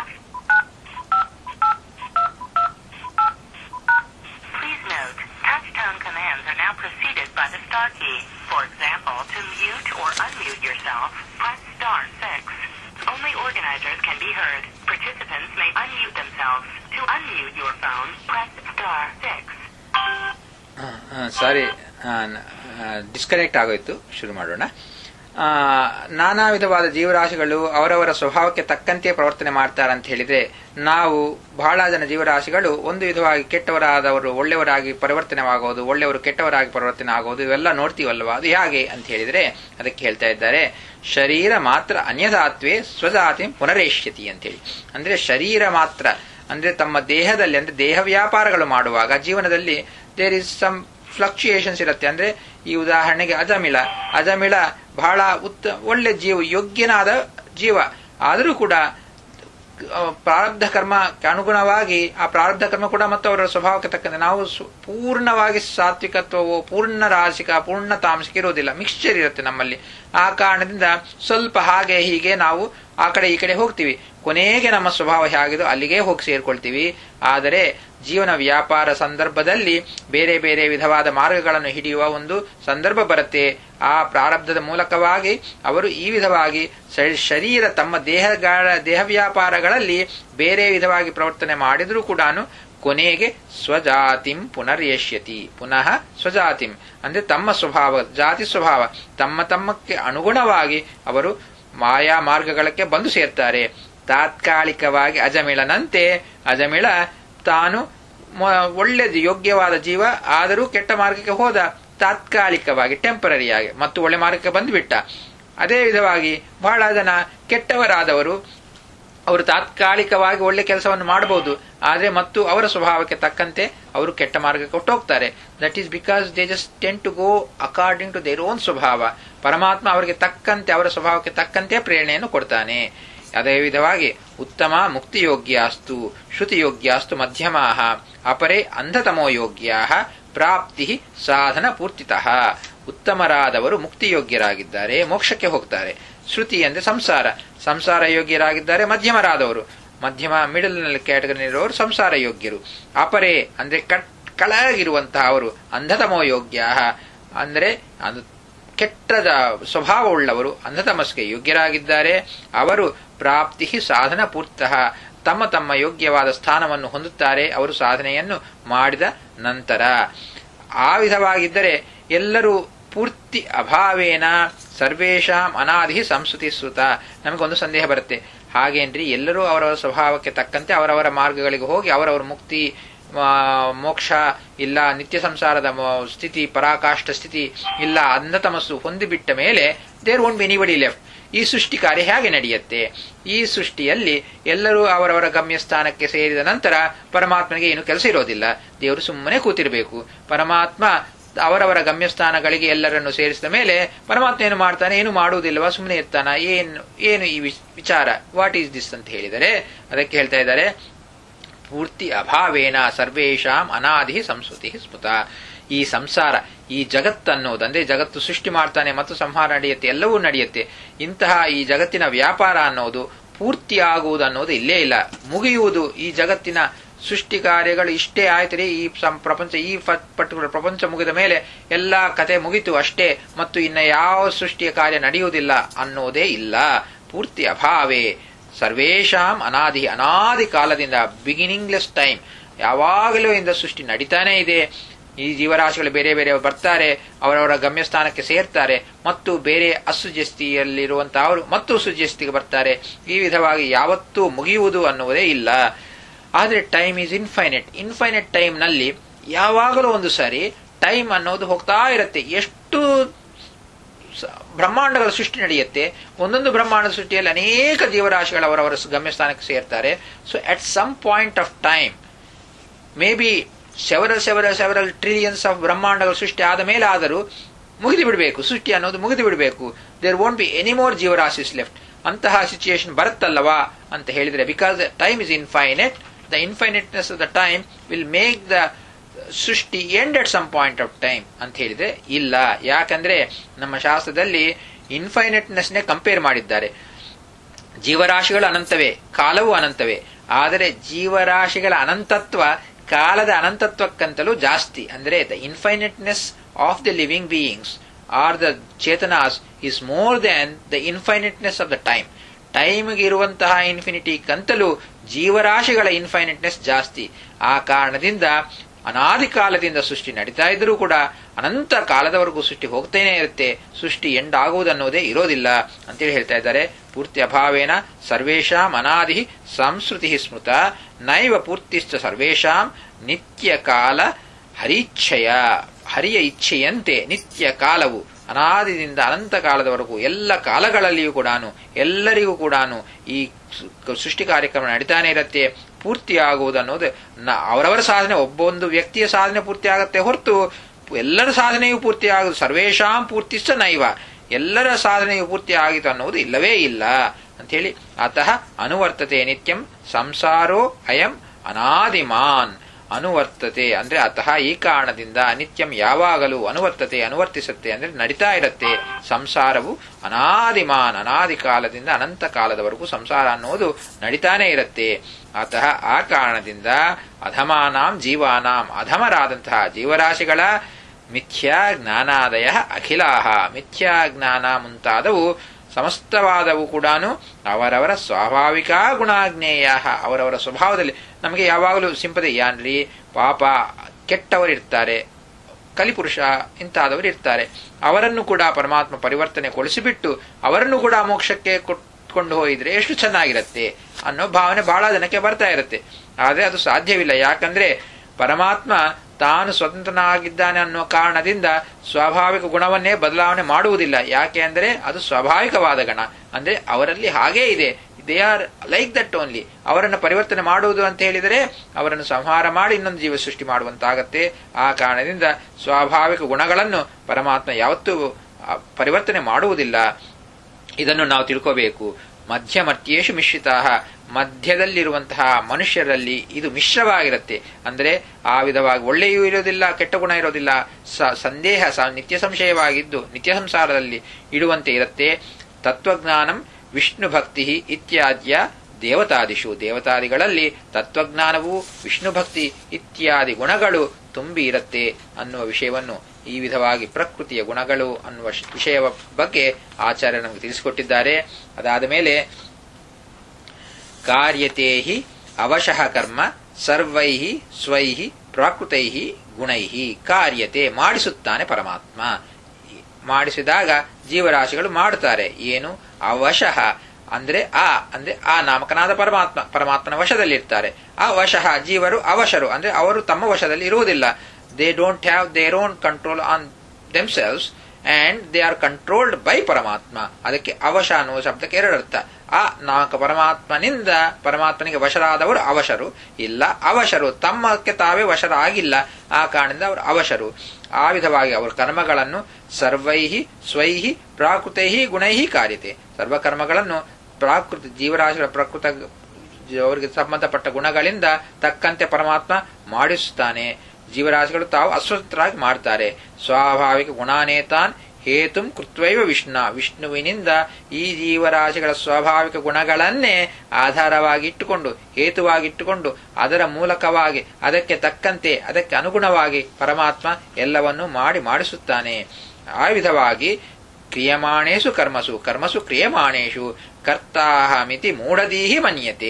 Please note, touch-tone commands are now preceded by the star key. For example, to mute or unmute yourself, press star 6. Only organizers can be heard. Participants may unmute themselves. To unmute your phone, press star 6. Sorry disconnect ಆಗೋಯ್ತು ಶುರು ಮಾಡೋಣ ಆ, ನಾನಾ ವಿಧವಾದ ಜೀವರಾಶಿಗಳು ಅವರವರ ಸ್ವಭಾವಕ್ಕೆ ತಕ್ಕಂತೆ ಪ್ರವರ್ತನೆ ಮಾಡ್ತಾರೆ ಅಂತ ಹೇಳಿದ್ರೆ ನಾವು ಬಹಳ ಜನ ಜೀವರಾಶಿಗಳು ಒಂದು ವಿಧವಾಗಿ ಕೆಟ್ಟವರಾದವರು ಒಳ್ಳೆಯವರಾಗಿ ಪರಿವರ್ತನೆವಾಗೋದು ಒಳ್ಳೆಯವರು ಕೆಟ್ಟವರಾಗಿ ಪರಿವರ್ತನೆ ಆಗೋದು ಇವೆಲ್ಲ ನೋಡ್ತೀವಲ್ವಾ ಅದು ಹೇಗೆ ಅಂತ ಹೇಳಿದ್ರೆ ಅದಕ್ಕೆ ಹೇಳ್ತಾ ಇದ್ದಾರೆ ಶರೀರ ಮಾತ್ರ ಅನ್ಯದಾತ್ವೇ ಸ್ವಜಾತಿ ಪುನರೇಷ್ಯತಿ ಅಂತೇಳಿ ಅಂದ್ರೆ ಶರೀರ ಮಾತ್ರ ಅಂದ್ರೆ ತಮ್ಮ ದೇಹದಲ್ಲಿ ಅಂದ್ರೆ ದೇಹ ವ್ಯಾಪಾರಗಳು ಮಾಡುವಾಗ ಜೀವನದಲ್ಲಿ ದೇರ್ ಇಸ್ ಸಮ್ ಫ್ಲಕ್ಚುಯೇಷನ್ಸ್ ಇರುತ್ತೆ ಅಂದ್ರೆ ಈ ಉದಾಹರಣೆಗೆ ಅಜಮಿಳ ಅಜಮಿಳ ಬಹಳ ಉತ್ತ ಒಳ್ಳೆ ಜೀವ ಯೋಗ್ಯನಾದ ಜೀವ ಆದರೂ ಕೂಡ ಆ, ಪ್ರಾರಬ್ಧ ಕರ್ಮಕ್ಕೆ ಅನುಗುಣವಾಗಿ ಆ ಪ್ರಾರಬ್ಧ ಕರ್ಮ ಕೂಡ ಮತ್ತು ಅವರ ಸ್ವಭಾವಕ್ಕೆ ತಕ್ಕಂತೆ ನಾವು ಸು- ಪೂರ್ಣವಾಗಿ ಸಾತ್ವಿಕತ್ವವು ಪೂರ್ಣ ರಾಸಿಕ ಪೂರ್ಣ ತಾಮಸಿಕ ಇರೋದಿಲ್ಲ ಮಿಕ್ಸ್ಚರ್ ಇರುತ್ತೆ ನಮ್ಮಲ್ಲಿ ಆ ಕಾರಣದಿಂದ ಸ್ವಲ್ಪ ಹಾಗೆ ಹೀಗೆ ನಾವು ಆ ಕಡೆ ಈ ಕಡೆ ಹೋಗ್ತೀವಿ ಕೊನೆಗೆ ನಮ್ಮ ಸ್ವಭಾವ ಹೇಗಿದೋ ಅಲ್ಲಿಗೆ ಹೋಗಿ ಸೇರ್ಕೊಳ್ತೀವಿ ಆದರೆ ಜೀವನ ವ್ಯಾಪಾರ ಸಂದರ್ಭದಲ್ಲಿ ಬೇರೆ ಬೇರೆ ವಿಧವಾದ ಮಾರ್ಗಗಳನ್ನು ಹಿಡಿಯುವ ಒಂದು ಸಂದರ್ಭ ಬರುತ್ತೆ ಆ ಪ್ರಾರಬ್ಧದ ಮೂಲಕವಾಗಿ ಅವರು ಈ ವಿಧವಾಗಿ ಶ- ಶರೀರ ತಮ್ಮ ದೇಹಗಳ ದೇಹ ವ್ಯಾಪಾರಗಳಲ್ಲಿ ಬೇರೆ ವಿಧವಾಗಿ ಪ್ರವರ್ತನೆ ಮಾಡಿದರೂ ಕೂಡ ಕೊನೆಗೆ ಸ್ವಜಾತಿಂ ಪುನರ್ಯಶ್ಯತಿ ಪುನಃ ಸ್ವಜಾತಿಂ ಅಂದ್ರೆ ತಮ್ಮ ಸ್ವಭಾವ ಜಾತಿ ಸ್ವಭಾವ ತಮ್ಮ ತಮ್ಮಕ್ಕೆ ಅನುಗುಣವಾಗಿ ಅವರು ಮಾಯಾ ಮಾರ್ಗಗಳಕ್ಕೆ ಬಂದು ಸೇರ್ತಾರೆ ತಾತ್ಕಾಲಿಕವಾಗಿ ಅಜಮಿಳನಂತೆ ಅಜಮಿಳ ತಾನು ಒಳ್ಳೆದು ಯೋಗ್ಯವಾದ ಜೀವ ಆದರೂ ಕೆಟ್ಟ ಮಾರ್ಗಕ್ಕೆ ಹೋದ ತಾತ್ಕಾಲಿಕವಾಗಿ ಟೆಂಪರರಿಯಾಗಿ ಮತ್ತು ಒಳ್ಳೆ ಮಾರ್ಗಕ್ಕೆ ಬಂದುಬಿಟ್ಟ ಅದೇ ವಿಧವಾಗಿ ಬಹಳ ಜನ ಕೆಟ್ಟವರಾದವರು ಅವರು ತಾತ್ಕಾಲಿಕವಾಗಿ ಒಳ್ಳೆ ಕೆಲಸವನ್ನು ಮಾಡಬಹುದು ಆದರೆ ಮತ್ತು ಅವರ ಸ್ವಭಾವಕ್ಕೆ ತಕ್ಕಂತೆ ಅವರು ಕೆಟ್ಟ ಮಾರ್ಗಕ್ಕೆ ಹೊಟ್ಟೋಗ್ತಾರೆ that is because they just tend to go according to their own ಸ್ವಭಾವ ಪರಮಾತ್ಮ ಅವರಿಗೆ ತಕ್ಕಂತೆ ಅವರ ಸ್ವಭಾವಕ್ಕೆ ತಕ್ಕಂತೆ ಪ್ರೇರಣೆಯನ್ನು ಕೊಡ್ತಾನೆ ಅದೇ ವಿಧವಾಗಿ ಉತ್ತಮ ಮುಕ್ತಿಯೋಗ್ಯಾಸ್ತು ಶ್ರುತಿಯೋಗ್ಯಾಸ್ತು ಮಧ್ಯಮಾ ಅಪರೇ ಅಂಧತಮೋ ಯೋಗ್ಯಾ ಪ್ರಾಪ್ತಿ ಸಾಧನ ಪೂರ್ತಿತಃ ಉತ್ತಮರಾದವರು ಮುಕ್ತಿಯೋಗ್ಯರಾಗಿದ್ದಾರೆ ಮೋಕ್ಷಕ್ಕೆ ಹೋಗ್ತಾರೆ ಶ್ರುತಿ ಅಂದ್ರೆ ಸಂಸಾರ ಸಂಸಾರ ಯೋಗ್ಯರಾಗಿದ್ದಾರೆ ಮಧ್ಯಮರಾದವರು ಮಧ್ಯಮ ಮಿಡಲ್ ಕ್ಯಾಟಗರಿ ಇರುವವರು ಸಂಸಾರ ಯೋಗ್ಯರು ಅಪರೇ ಅಂದ್ರೆ ಕಟ್ ಕಳಗಿರುವಂತಹ ಅವರು ಅಂಧತಮೋ ಯೋಗ್ಯ ಅಂದ್ರೆ ಅದು ಕೆಟ್ಟದ ಸ್ವಭಾವವುಳ್ಳವರು ಅಂಧತಮಸ್ಗೆ ಯೋಗ್ಯರಾಗಿದ್ದಾರೆ ಅವರು ಪ್ರಾಪ್ತಿ ಸಾಧನ ಪೂರ್ತಃ ತಮ್ಮ ತಮ್ಮ ಯೋಗ್ಯವಾದ ಸ್ಥಾನವನ್ನು ಹೊಂದುತ್ತಾರೆ ಅವರು ಸಾಧನೆಯನ್ನು ಮಾಡಿದ ನಂತರ ಆ ವಿಧವಾಗಿದ್ದರೆ ಎಲ್ಲರೂ ಪೂರ್ತಿ ಅಭಾವೇನ ಸರ್ವೇಶಾಂ ಅನಾದಿ ಸಂಸ್ಕೃತಿ ಸುತ ನಮಗೊಂದು ಸಂದೇಹ ಬರುತ್ತೆ ಹಾಗೇನ್ರಿ ಎಲ್ಲರೂ ಅವರವರ ಸ್ವಭಾವಕ್ಕೆ ತಕ್ಕಂತೆ ಅವರವರ ಮಾರ್ಗಗಳಿಗೆ ಹೋಗಿ ಅವರವರ ಮುಕ್ತಿ ಮೋಕ್ಷ ಇಲ್ಲ ನಿತ್ಯ ಸಂಸಾರದ ಸ್ಥಿತಿ ಪರಾಕಾಷ್ಠ ಸ್ಥಿತಿ ಇಲ್ಲ ಅಂಧತಮಸ್ಸು ಹೊಂದಿಬಿಟ್ಟ ಮೇಲೆ there won't be anybody left ಈ ಸೃಷ್ಟಿ ಕಾರ್ಯ ಹೇಗೆ ನಡೆಯುತ್ತೆ ಈ ಸೃಷ್ಟಿಯಲ್ಲಿ ಎಲ್ಲರೂ ಅವರವರ ಗಮ್ಯಸ್ಥಾನಕ್ಕೆ ಸೇರಿದ ನಂತರ ಪರಮಾತ್ಮನಿಗೆ ಏನು ಕೆಲಸ ಇರೋದಿಲ್ಲ ದೇವರು ಸುಮ್ಮನೆ ಕೂತಿರಬೇಕು ಪರಮಾತ್ಮ ಅವರವರ ಗಮ್ಯಸ್ಥಾನಗಳಿಗೆ ಎಲ್ಲರನ್ನು ಸೇರಿಸಿದ ಮೇಲೆ ಪರಮಾತ್ಮ ಏನು ಮಾಡ್ತಾನೆ ಏನು ಮಾಡುವುದಿಲ್ಲವಾ ಸುಮ್ಮನೆ ಇರ್ತಾನ ಏನು ಏನು ಈ ವಿಚಾರ ವಾಟ್ ಈಸ್ ದಿಸ್ ಅಂತ ಹೇಳಿದರೆ ಅದಕ್ಕೆ ಹೇಳ್ತಾ ಇದ್ದಾರೆ ಪೂರ್ತಿ ಅಭಾವೇನ ಸರ್ವೇಶಾಂ ಅನಾದಿ ಸಂಸ್ಕೃತಿ ಸ್ಮೃತ ಈ ಸಂಸಾರ ಈ ಜಗತ್ತನ್ನೋದು ಅಂದ್ರೆ ಜಗತ್ತು ಸೃಷ್ಟಿ ಮಾಡ್ತಾನೆ ಮತ್ತು ಸಂಹಾರ ನಡೆಯುತ್ತೆ ಎಲ್ಲವೂ ನಡೆಯುತ್ತೆ ಇಂತಹ ಈ ಜಗತ್ತಿನ ವ್ಯಾಪಾರ ಅನ್ನೋದು ಪೂರ್ತಿ ಆಗುವುದು ಅನ್ನೋದು ಇಲ್ಲೇ ಇಲ್ಲ ಮುಗಿಯುವುದು ಈ ಜಗತ್ತಿನ ಸೃಷ್ಟಿ ಕಾರ್ಯಗಳು ಇಷ್ಟೇ ಆಯ್ತರಿ ಈ ಪ್ರಪಂಚ ಈ ಪರ್ಟಿಕ್ಯುಲರ್ ಪ್ರಪಂಚ ಮುಗಿದ ಮೇಲೆ ಎಲ್ಲಾ ಕತೆ ಮುಗಿತು ಅಷ್ಟೇ ಮತ್ತು ಇನ್ನ ಯಾವ ಸೃಷ್ಟಿಯ ಕಾರ್ಯ ನಡೆಯುವುದಿಲ್ಲ ಅನ್ನೋದೇ ಇಲ್ಲ ಪೂರ್ತಿ ಅಭಾವೇ ಸರ್ವೇಶಾಂ ಅನಾದಿ ಅನಾದಿ ಕಾಲದಿಂದ ಬಿಗಿನಿಂಗ್ಲೆಸ್ ಟೈಮ್ ಯಾವಾಗಲೂ ಇಂದ ಸೃಷ್ಟಿ ನಡೀತಾನೆ ಇದೆ ಈ ಜೀವರಾಶಿಗಳು ಬೇರೆ ಬೇರೆ ಬರ್ತಾರೆ ಅವರವರ ಗಮ್ಯಸ್ಥಾನಕ್ಕೆ ಸೇರ್ತಾರೆ ಮತ್ತು ಬೇರೆ ಅಸುಜಸ್ತಿಯಲ್ಲಿರುವಂತಹ ಅವರು ಮತ್ತು ಸುಜಸ್ತಿಗೆ ಬರ್ತಾರೆ ಈ ವಿಧವಾಗಿ ಯಾವತ್ತೂ ಮುಗಿಯುವುದು ಅನ್ನುವುದೇ ಇಲ್ಲ ಆದರೆ ಟೈಮ್ ಈಸ್ ಇನ್ಫೈನೆಟ್ ಇನ್ಫೈನೆಟ್ ಟೈಮ್ನಲ್ಲಿ ಯಾವಾಗಲೂ ಒಂದು ಸಾರಿ ಟೈಮ್ ಅನ್ನೋದು ಹೋಗ್ತಾ ಇರುತ್ತೆ ಎಷ್ಟು ಬ್ರಹ್ಮಾಂಡಗಳ ಸೃಷ್ಟಿ ನಡೆಯುತ್ತೆ ಒಂದೊಂದು ಬ್ರಹ್ಮಾಂಡ ಸೃಷ್ಟಿಯಲ್ಲಿ ಅನೇಕ ಜೀವರಾಶಿಗಳು ಅವರವರ ಗಮ್ಯಸ್ಥಾನಕ್ಕೆ ಸೇರ್ತಾರೆ so at some point of time may be several several several trillions of ಬ್ರಹ್ಮಾಂಡಗಳ ಸೃಷ್ಟಿ ಆದ ಮೇಲೆ ಆದರೂ ಮುಗಿದು ಬಿಡಬೇಕು ಸೃಷ್ಟಿ ಅನ್ನೋದು ಮುಗಿದು ಬಿಡಬೇಕು there won't be any more ಜೀವರಾಶಿಸ್ ಲೆಫ್ಟ್ ಅಂತಹ ಸಿಚುಯೇಷನ್ ಬರುತ್ತಲ್ಲವಾ ಅಂತ ಹೇಳಿದರೆ because time is infinite the infiniteness of the time will make the ಸೃಷ್ಟಿ end at some point of time ಅಂತ ಹೇಳಿದ್ರೆ ಇಲ್ಲ ಯಾಕಂದ್ರೆ ನಮ್ಮ ಶಾಸ್ತ್ರದಲ್ಲಿ ಇನ್ಫೈನೆಟ್ನೆಸ್ನೇ ಕಂಪೇರ್ ಮಾಡಿದ್ದಾರೆ ಜೀವರಾಶಿಗಳು ಅನಂತವೇ ಕಾಲವೂ ಅನಂತವೇ ಆದರೆ ಜೀವರಾಶಿಗಳ ಅನಂತತ್ವ ಕಾಲದ ಅನಂತತ್ವಕ್ಕಂತಲೂ ಜಾಸ್ತಿ ಅಂದರೆ the infiniteness of the living beings are the ಚೇತನಾಸ್ is more than the infiniteness of the time ಟೈಮ್ಗೆ ಇರುವಂತಹ ಇನ್ಫಿನಿಟಿಗಂತಲೂ ಜೀವರಾಶಿಗಳ ಇನ್ಫೈನೆಟ್ನೆಸ್ ಜಾಸ್ತಿ ಆ ಕಾರಣದಿಂದ ಅನಾದಿ ಕಾಲದಿಂದ ಸೃಷ್ಟಿ ನಡೀತಾ ಇದ್ರೂ ಕೂಡ ಅನಂತ ಕಾಲದವರೆಗೂ ಸೃಷ್ಟಿ ಹೋಗ್ತೇನೆ ಇರುತ್ತೆ ಸೃಷ್ಟಿ ಎಂಡ್ ಆಗುವುದನ್ನೋದೇ ಇರೋದಿಲ್ಲ ಅಂತೇಳಿ ಹೇಳ್ತಾ ಇದ್ದಾರೆ ಪೂರ್ತಿ ಅಭಾವೇನ ಸರ್ವೇಶಾಂ ಅನಾದಿ ಸಂಸ್ಕೃತಿ ಸ್ಮೃತ ನೈವ ಪೂರ್ತಿಶ್ಚ ಸರ್ವೇಶಾಂ ನಿತ್ಯ ಕಾಲ ಹರಿಚ್ಛಯ ಹರಿಯ ಇಚ್ಛೆಯಂತೆ ನಿತ್ಯ ಕಾಲವು ಅನಾದಿದಿಂದ ಅನಂತ ಕಾಲದವರೆಗೂ ಎಲ್ಲ ಕಾಲಗಳಲ್ಲಿಯೂ ಕೂಡ ಎಲ್ಲರಿಗೂ ಕೂಡ ಈ ಸೃಷ್ಟಿ ಕಾರ್ಯಕ್ರಮ ನಡೀತಾನೆ ಇರುತ್ತೆ ಪೂರ್ತಿ ಆಗುವುದು ಅನ್ನೋದು ಅವರವರ ಸಾಧನೆ ಒಬ್ಬೊಂದು ವ್ಯಕ್ತಿಯ ಸಾಧನೆ ಪೂರ್ತಿ ಆಗತ್ತೆ ಹೊರತು ಎಲ್ಲರ ಸಾಧನೆಯೂ ಪೂರ್ತಿ ಆಗುದು ಸರ್ವೇಶಾಂ ಪೂರ್ತಿಶ್ಚ ನೈವ ಎಲ್ಲರ ಸಾಧನೆಯು ಪೂರ್ತಿ ಆಗಿತು ಅನ್ನುವುದು ಇಲ್ಲವೇ ಇಲ್ಲ ಅಂಥೇಳಿ ಅತಃ ಅನುವರ್ತತೆ ನಿತ್ಯಂ ಸಂಸಾರೋ ಅಯಂ ಅನಾದಿಮಾನ್ ಅನುವರ್ತತೆ ಅಂದ್ರೆ ಅತಃ ಈ ಕಾರಣದಿಂದ ನಿತ್ಯಂ ಯಾವಾಗಲೂ ಅನುವರ್ತತೆ ಅನುವರ್ತಿಸುತ್ತೆ ಅಂದ್ರೆ ನಡೀತಾ ಇರುತ್ತೆ ಸಂಸಾರವು ಅನಾದಿಮಾನ್ ಅನಾದಿ ಕಾಲದಿಂದ ಅನಂತ ಕಾಲದವರೆಗೂ ಸಂಸಾರ ಅನ್ನೋದು ನಡೀತಾನೆ ಇರುತ್ತೆ ಅತಃ ಆ ಕಾರಣದಿಂದ ಅಧಮಾನಾಂ ಜೀವಾನಾಂ ಅಧಮರಾದಂತಹ ಜೀವರಾಶಿಗಳ ಮಿಥ್ಯಾ ಜ್ಞಾನಾದಯ ಅಖಿಲಾಹ ಮಿಥ್ಯಾ ಜ್ಞಾನ ಮುಂತಾದವು ಸಮಸ್ತವಾದವು ಕೂಡ ಅವರವರ ಸ್ವಾಭಾವಿಕ ಗುಣಾಗ್ನೇಯ ಅವರವರ ಸ್ವಭಾವದಲ್ಲಿ ನಮಗೆ ಯಾವಾಗಲೂ ಸಿಂಪದಿ ಯಾನ್ರಿ ಪಾಪ ಕೆಟ್ಟವರಿರ್ತಾರೆ ಕಲಿಪುರುಷ ಇಂತಾದವರು ಇರ್ತಾರೆ ಅವರನ್ನು ಕೂಡ ಪರಮಾತ್ಮ ಪರಿವರ್ತನೆಗೊಳಿಸಿಬಿಟ್ಟು ಅವರನ್ನು ಕೂಡ ಮೋಕ್ಷಕ್ಕೆ ಕೊಟ್ಕೊಂಡು ಹೋಗಿದ್ರೆ ಎಷ್ಟು ಚೆನ್ನಾಗಿರುತ್ತೆ ಅನ್ನೋ ಭಾವನೆ ಬಹಳ ಜನಕ್ಕೆ ಬರ್ತಾ ಇರುತ್ತೆ ಆದರೆ ಅದು ಸಾಧ್ಯವಿಲ್ಲ ಯಾಕಂದ್ರೆ ಪರಮಾತ್ಮ ತಾನು ಸ್ವತಂತ್ರನಾಗಿದ್ದಾನೆ ಅನ್ನೋ ಕಾರಣದಿಂದ ಸ್ವಾಭಾವಿಕ ಗುಣವನ್ನೇ ಬದಲಾವಣೆ ಮಾಡುವುದಿಲ್ಲ ಯಾಕೆ ಅಂದರೆ ಅದು ಸ್ವಾಭಾವಿಕವಾದ ಗಣ ಅಂದ್ರೆ ಅವರಲ್ಲಿ ಹಾಗೇ ಇದೆ they are like that only ಅವರನ್ನು ಪರಿವರ್ತನೆ ಮಾಡುವುದು ಅಂತ ಹೇಳಿದರೆ ಅವರನ್ನು ಸಂಹಾರ ಮಾಡಿ ಇನ್ನೊಂದು ಜೀವ ಸೃಷ್ಟಿ ಮಾಡುವಂತಾಗತ್ತೆ ಆ ಕಾರಣದಿಂದ ಸ್ವಾಭಾವಿಕ ಗುಣಗಳನ್ನು ಪರಮಾತ್ಮ ಯಾವತ್ತೂ ಪರಿವರ್ತನೆ ಮಾಡುವುದಿಲ್ಲ ಇದನ್ನು ನಾವು ತಿಳ್ಕೋಬೇಕು ಮಧ್ಯಮರ್ತ್ಯೇಶು ಮಿಶ್ರಿತ ಮಧ್ಯದಲ್ಲಿರುವಂತಹ ಮನುಷ್ಯರಲ್ಲಿ ಇದು ಮಿಶ್ರವಾಗಿರುತ್ತೆ ಅಂದರೆ ಆ ವಿಧವಾಗಿ ಒಳ್ಳೆಯೂ ಇರೋದಿಲ್ಲ ಕೆಟ್ಟ ಗುಣ ಇರೋದಿಲ್ಲ ಸಂದೇಹ ನಿತ್ಯ ಸಂಶಯವಾಗಿದ್ದು ನಿತ್ಯ ಸಂಸಾರದಲ್ಲಿ ಇಡುವಂತೆ ಇರುತ್ತೆ ತತ್ವಜ್ಞಾನಂ ವಿಷ್ಣು ಭಕ್ತಿ ಇತ್ಯಾದ್ಯ ದೇವತಾದಿಶು ದೇವತಾದಿಗಳಲ್ಲಿ ತತ್ವಜ್ಞಾನವು ವಿಷ್ಣು ಭಕ್ತಿ ಇತ್ಯಾದಿ ಗುಣಗಳು ತುಂಬಿ ಇರುತ್ತೆ ಅನ್ನುವ ವಿಷಯವನ್ನು ಈ ವಿಧವಾಗಿ ಪ್ರಕೃತಿಯ ಗುಣಗಳು ಅನ್ನುವ ವಿಷಯ ಬಗ್ಗೆ ಆಚಾರ್ಯ ನಮಗೆ ತಿಳಿಸಿಕೊಟ್ಟಿದ್ದಾರೆ ಅದಾದ ಮೇಲೆ ಕಾರ್ಯತೆ ಹಿ ಅವಶಃ ಕರ್ಮ ಸರ್ವೈ ಸ್ವೈ ಪ್ರಾಕೃತೈ ಗುಣೈ ಕಾರ್ಯತೆ ಮಾಡಿಸುತ್ತಾನೆ ಪರಮಾತ್ಮ ಮಾಡಿಸಿದಾಗ ಜೀವರಾಶಿಗಳು ಮಾಡುತ್ತಾರೆ ಏನು ಅವಶಃ ಅಂದ್ರೆ ಆ ಅಂದ್ರೆ ಆ ನಾಮಕನಾದ ಪರಮಾತ್ಮ ಪರಮಾತ್ಮನ ವಶದಲ್ಲಿರ್ತಾರೆ ಆ ವಶಃ ಜೀವರು ಅವಶರು ಅಂದ್ರೆ ಅವರು ತಮ್ಮ ವಶದಲ್ಲಿ ಇರುವುದಿಲ್ಲ they don't have their own control on themselves and they are controlled by ಪರಮಾತ್ಮ ಅದಕ್ಕೆ ಅವಶ ಅನ್ನುವ ಶಬ್ದಕ್ಕೆ ಎರಡರ್ಥ ಆ ನಾಮಕ ಪರಮಾತ್ಮನಿಂದ ಪರಮಾತ್ಮನಿಗೆ ವಶರಾದವರು ಅವಶರು ಇಲ್ಲ ಅವಶರು ತಮ್ಮಕ್ಕೆ ತಾವೇ ವಶರಾಗಿಲ್ಲ ಆ ಕಾರಣದಿಂದ ಅವರು ಅವಶರು ಆ ವಿಧವಾಗಿ ಅವರ ಕರ್ಮಗಳನ್ನು ಸರ್ವೈಹಿ ಸ್ವೈಹಿ ಪ್ರಾಕೃತೈಹಿ ಗುಣೈಹಿ ಕಾರ್ಯತೆ ಸರ್ವ ಕರ್ಮಗಳನ್ನು ಪ್ರಾಕೃತ ಜೀವರಾಶಿಗಳ ಪ್ರಕೃತ ಅವರಿಗೆ ಸಂಬಂಧಪಟ್ಟ ಗುಣಗಳಿಂದ ತಕ್ಕಂತೆ ಪರಮಾತ್ಮ ಮಾಡಿಸುತ್ತಾನೆ ಜೀವರಾಶಿಗಳು ತಾವು ಅಸ್ವತಂತ್ರರಾಗಿ ಮಾಡ್ತಾರೆ ಸ್ವಾಭಾವಿಕ ಗುಣಾನೇತಾನ್ ಹೇತುಂ ಕೃತ್ವೈವ ವಿಷ್ಣು ವಿಷ್ಣುವಿನಿಂದ ಈ ಜೀವರಾಶಿಗಳ ಸ್ವಾಭಾವಿಕ ಗುಣಗಳನ್ನೇ ಆಧಾರವಾಗಿ ಇಟ್ಟುಕೊಂಡು ಹೇತುವಾಗಿಟ್ಟುಕೊಂಡು ಅದರ ಮೂಲಕವಾಗಿ ಅದಕ್ಕೆ ತಕ್ಕಂತೆ ಅದಕ್ಕೆ ಅನುಗುಣವಾಗಿ ಪರಮಾತ್ಮ ಎಲ್ಲವನ್ನೂ ಮಾಡಿ ಮಾಡಿಸುತ್ತಾನೆ ಆ ವಿಧವಾಗಿ ಕ್ರಿಯಮಾಣೇಶು ಕರ್ಮಸು ಕರ್ಮಸು ಕ್ರಿಯಮಾಣೇಶು ಕರ್ತಾಹಮಿತಿ ಮೂಢದೀಹಿ ಮನ್ಯತೆ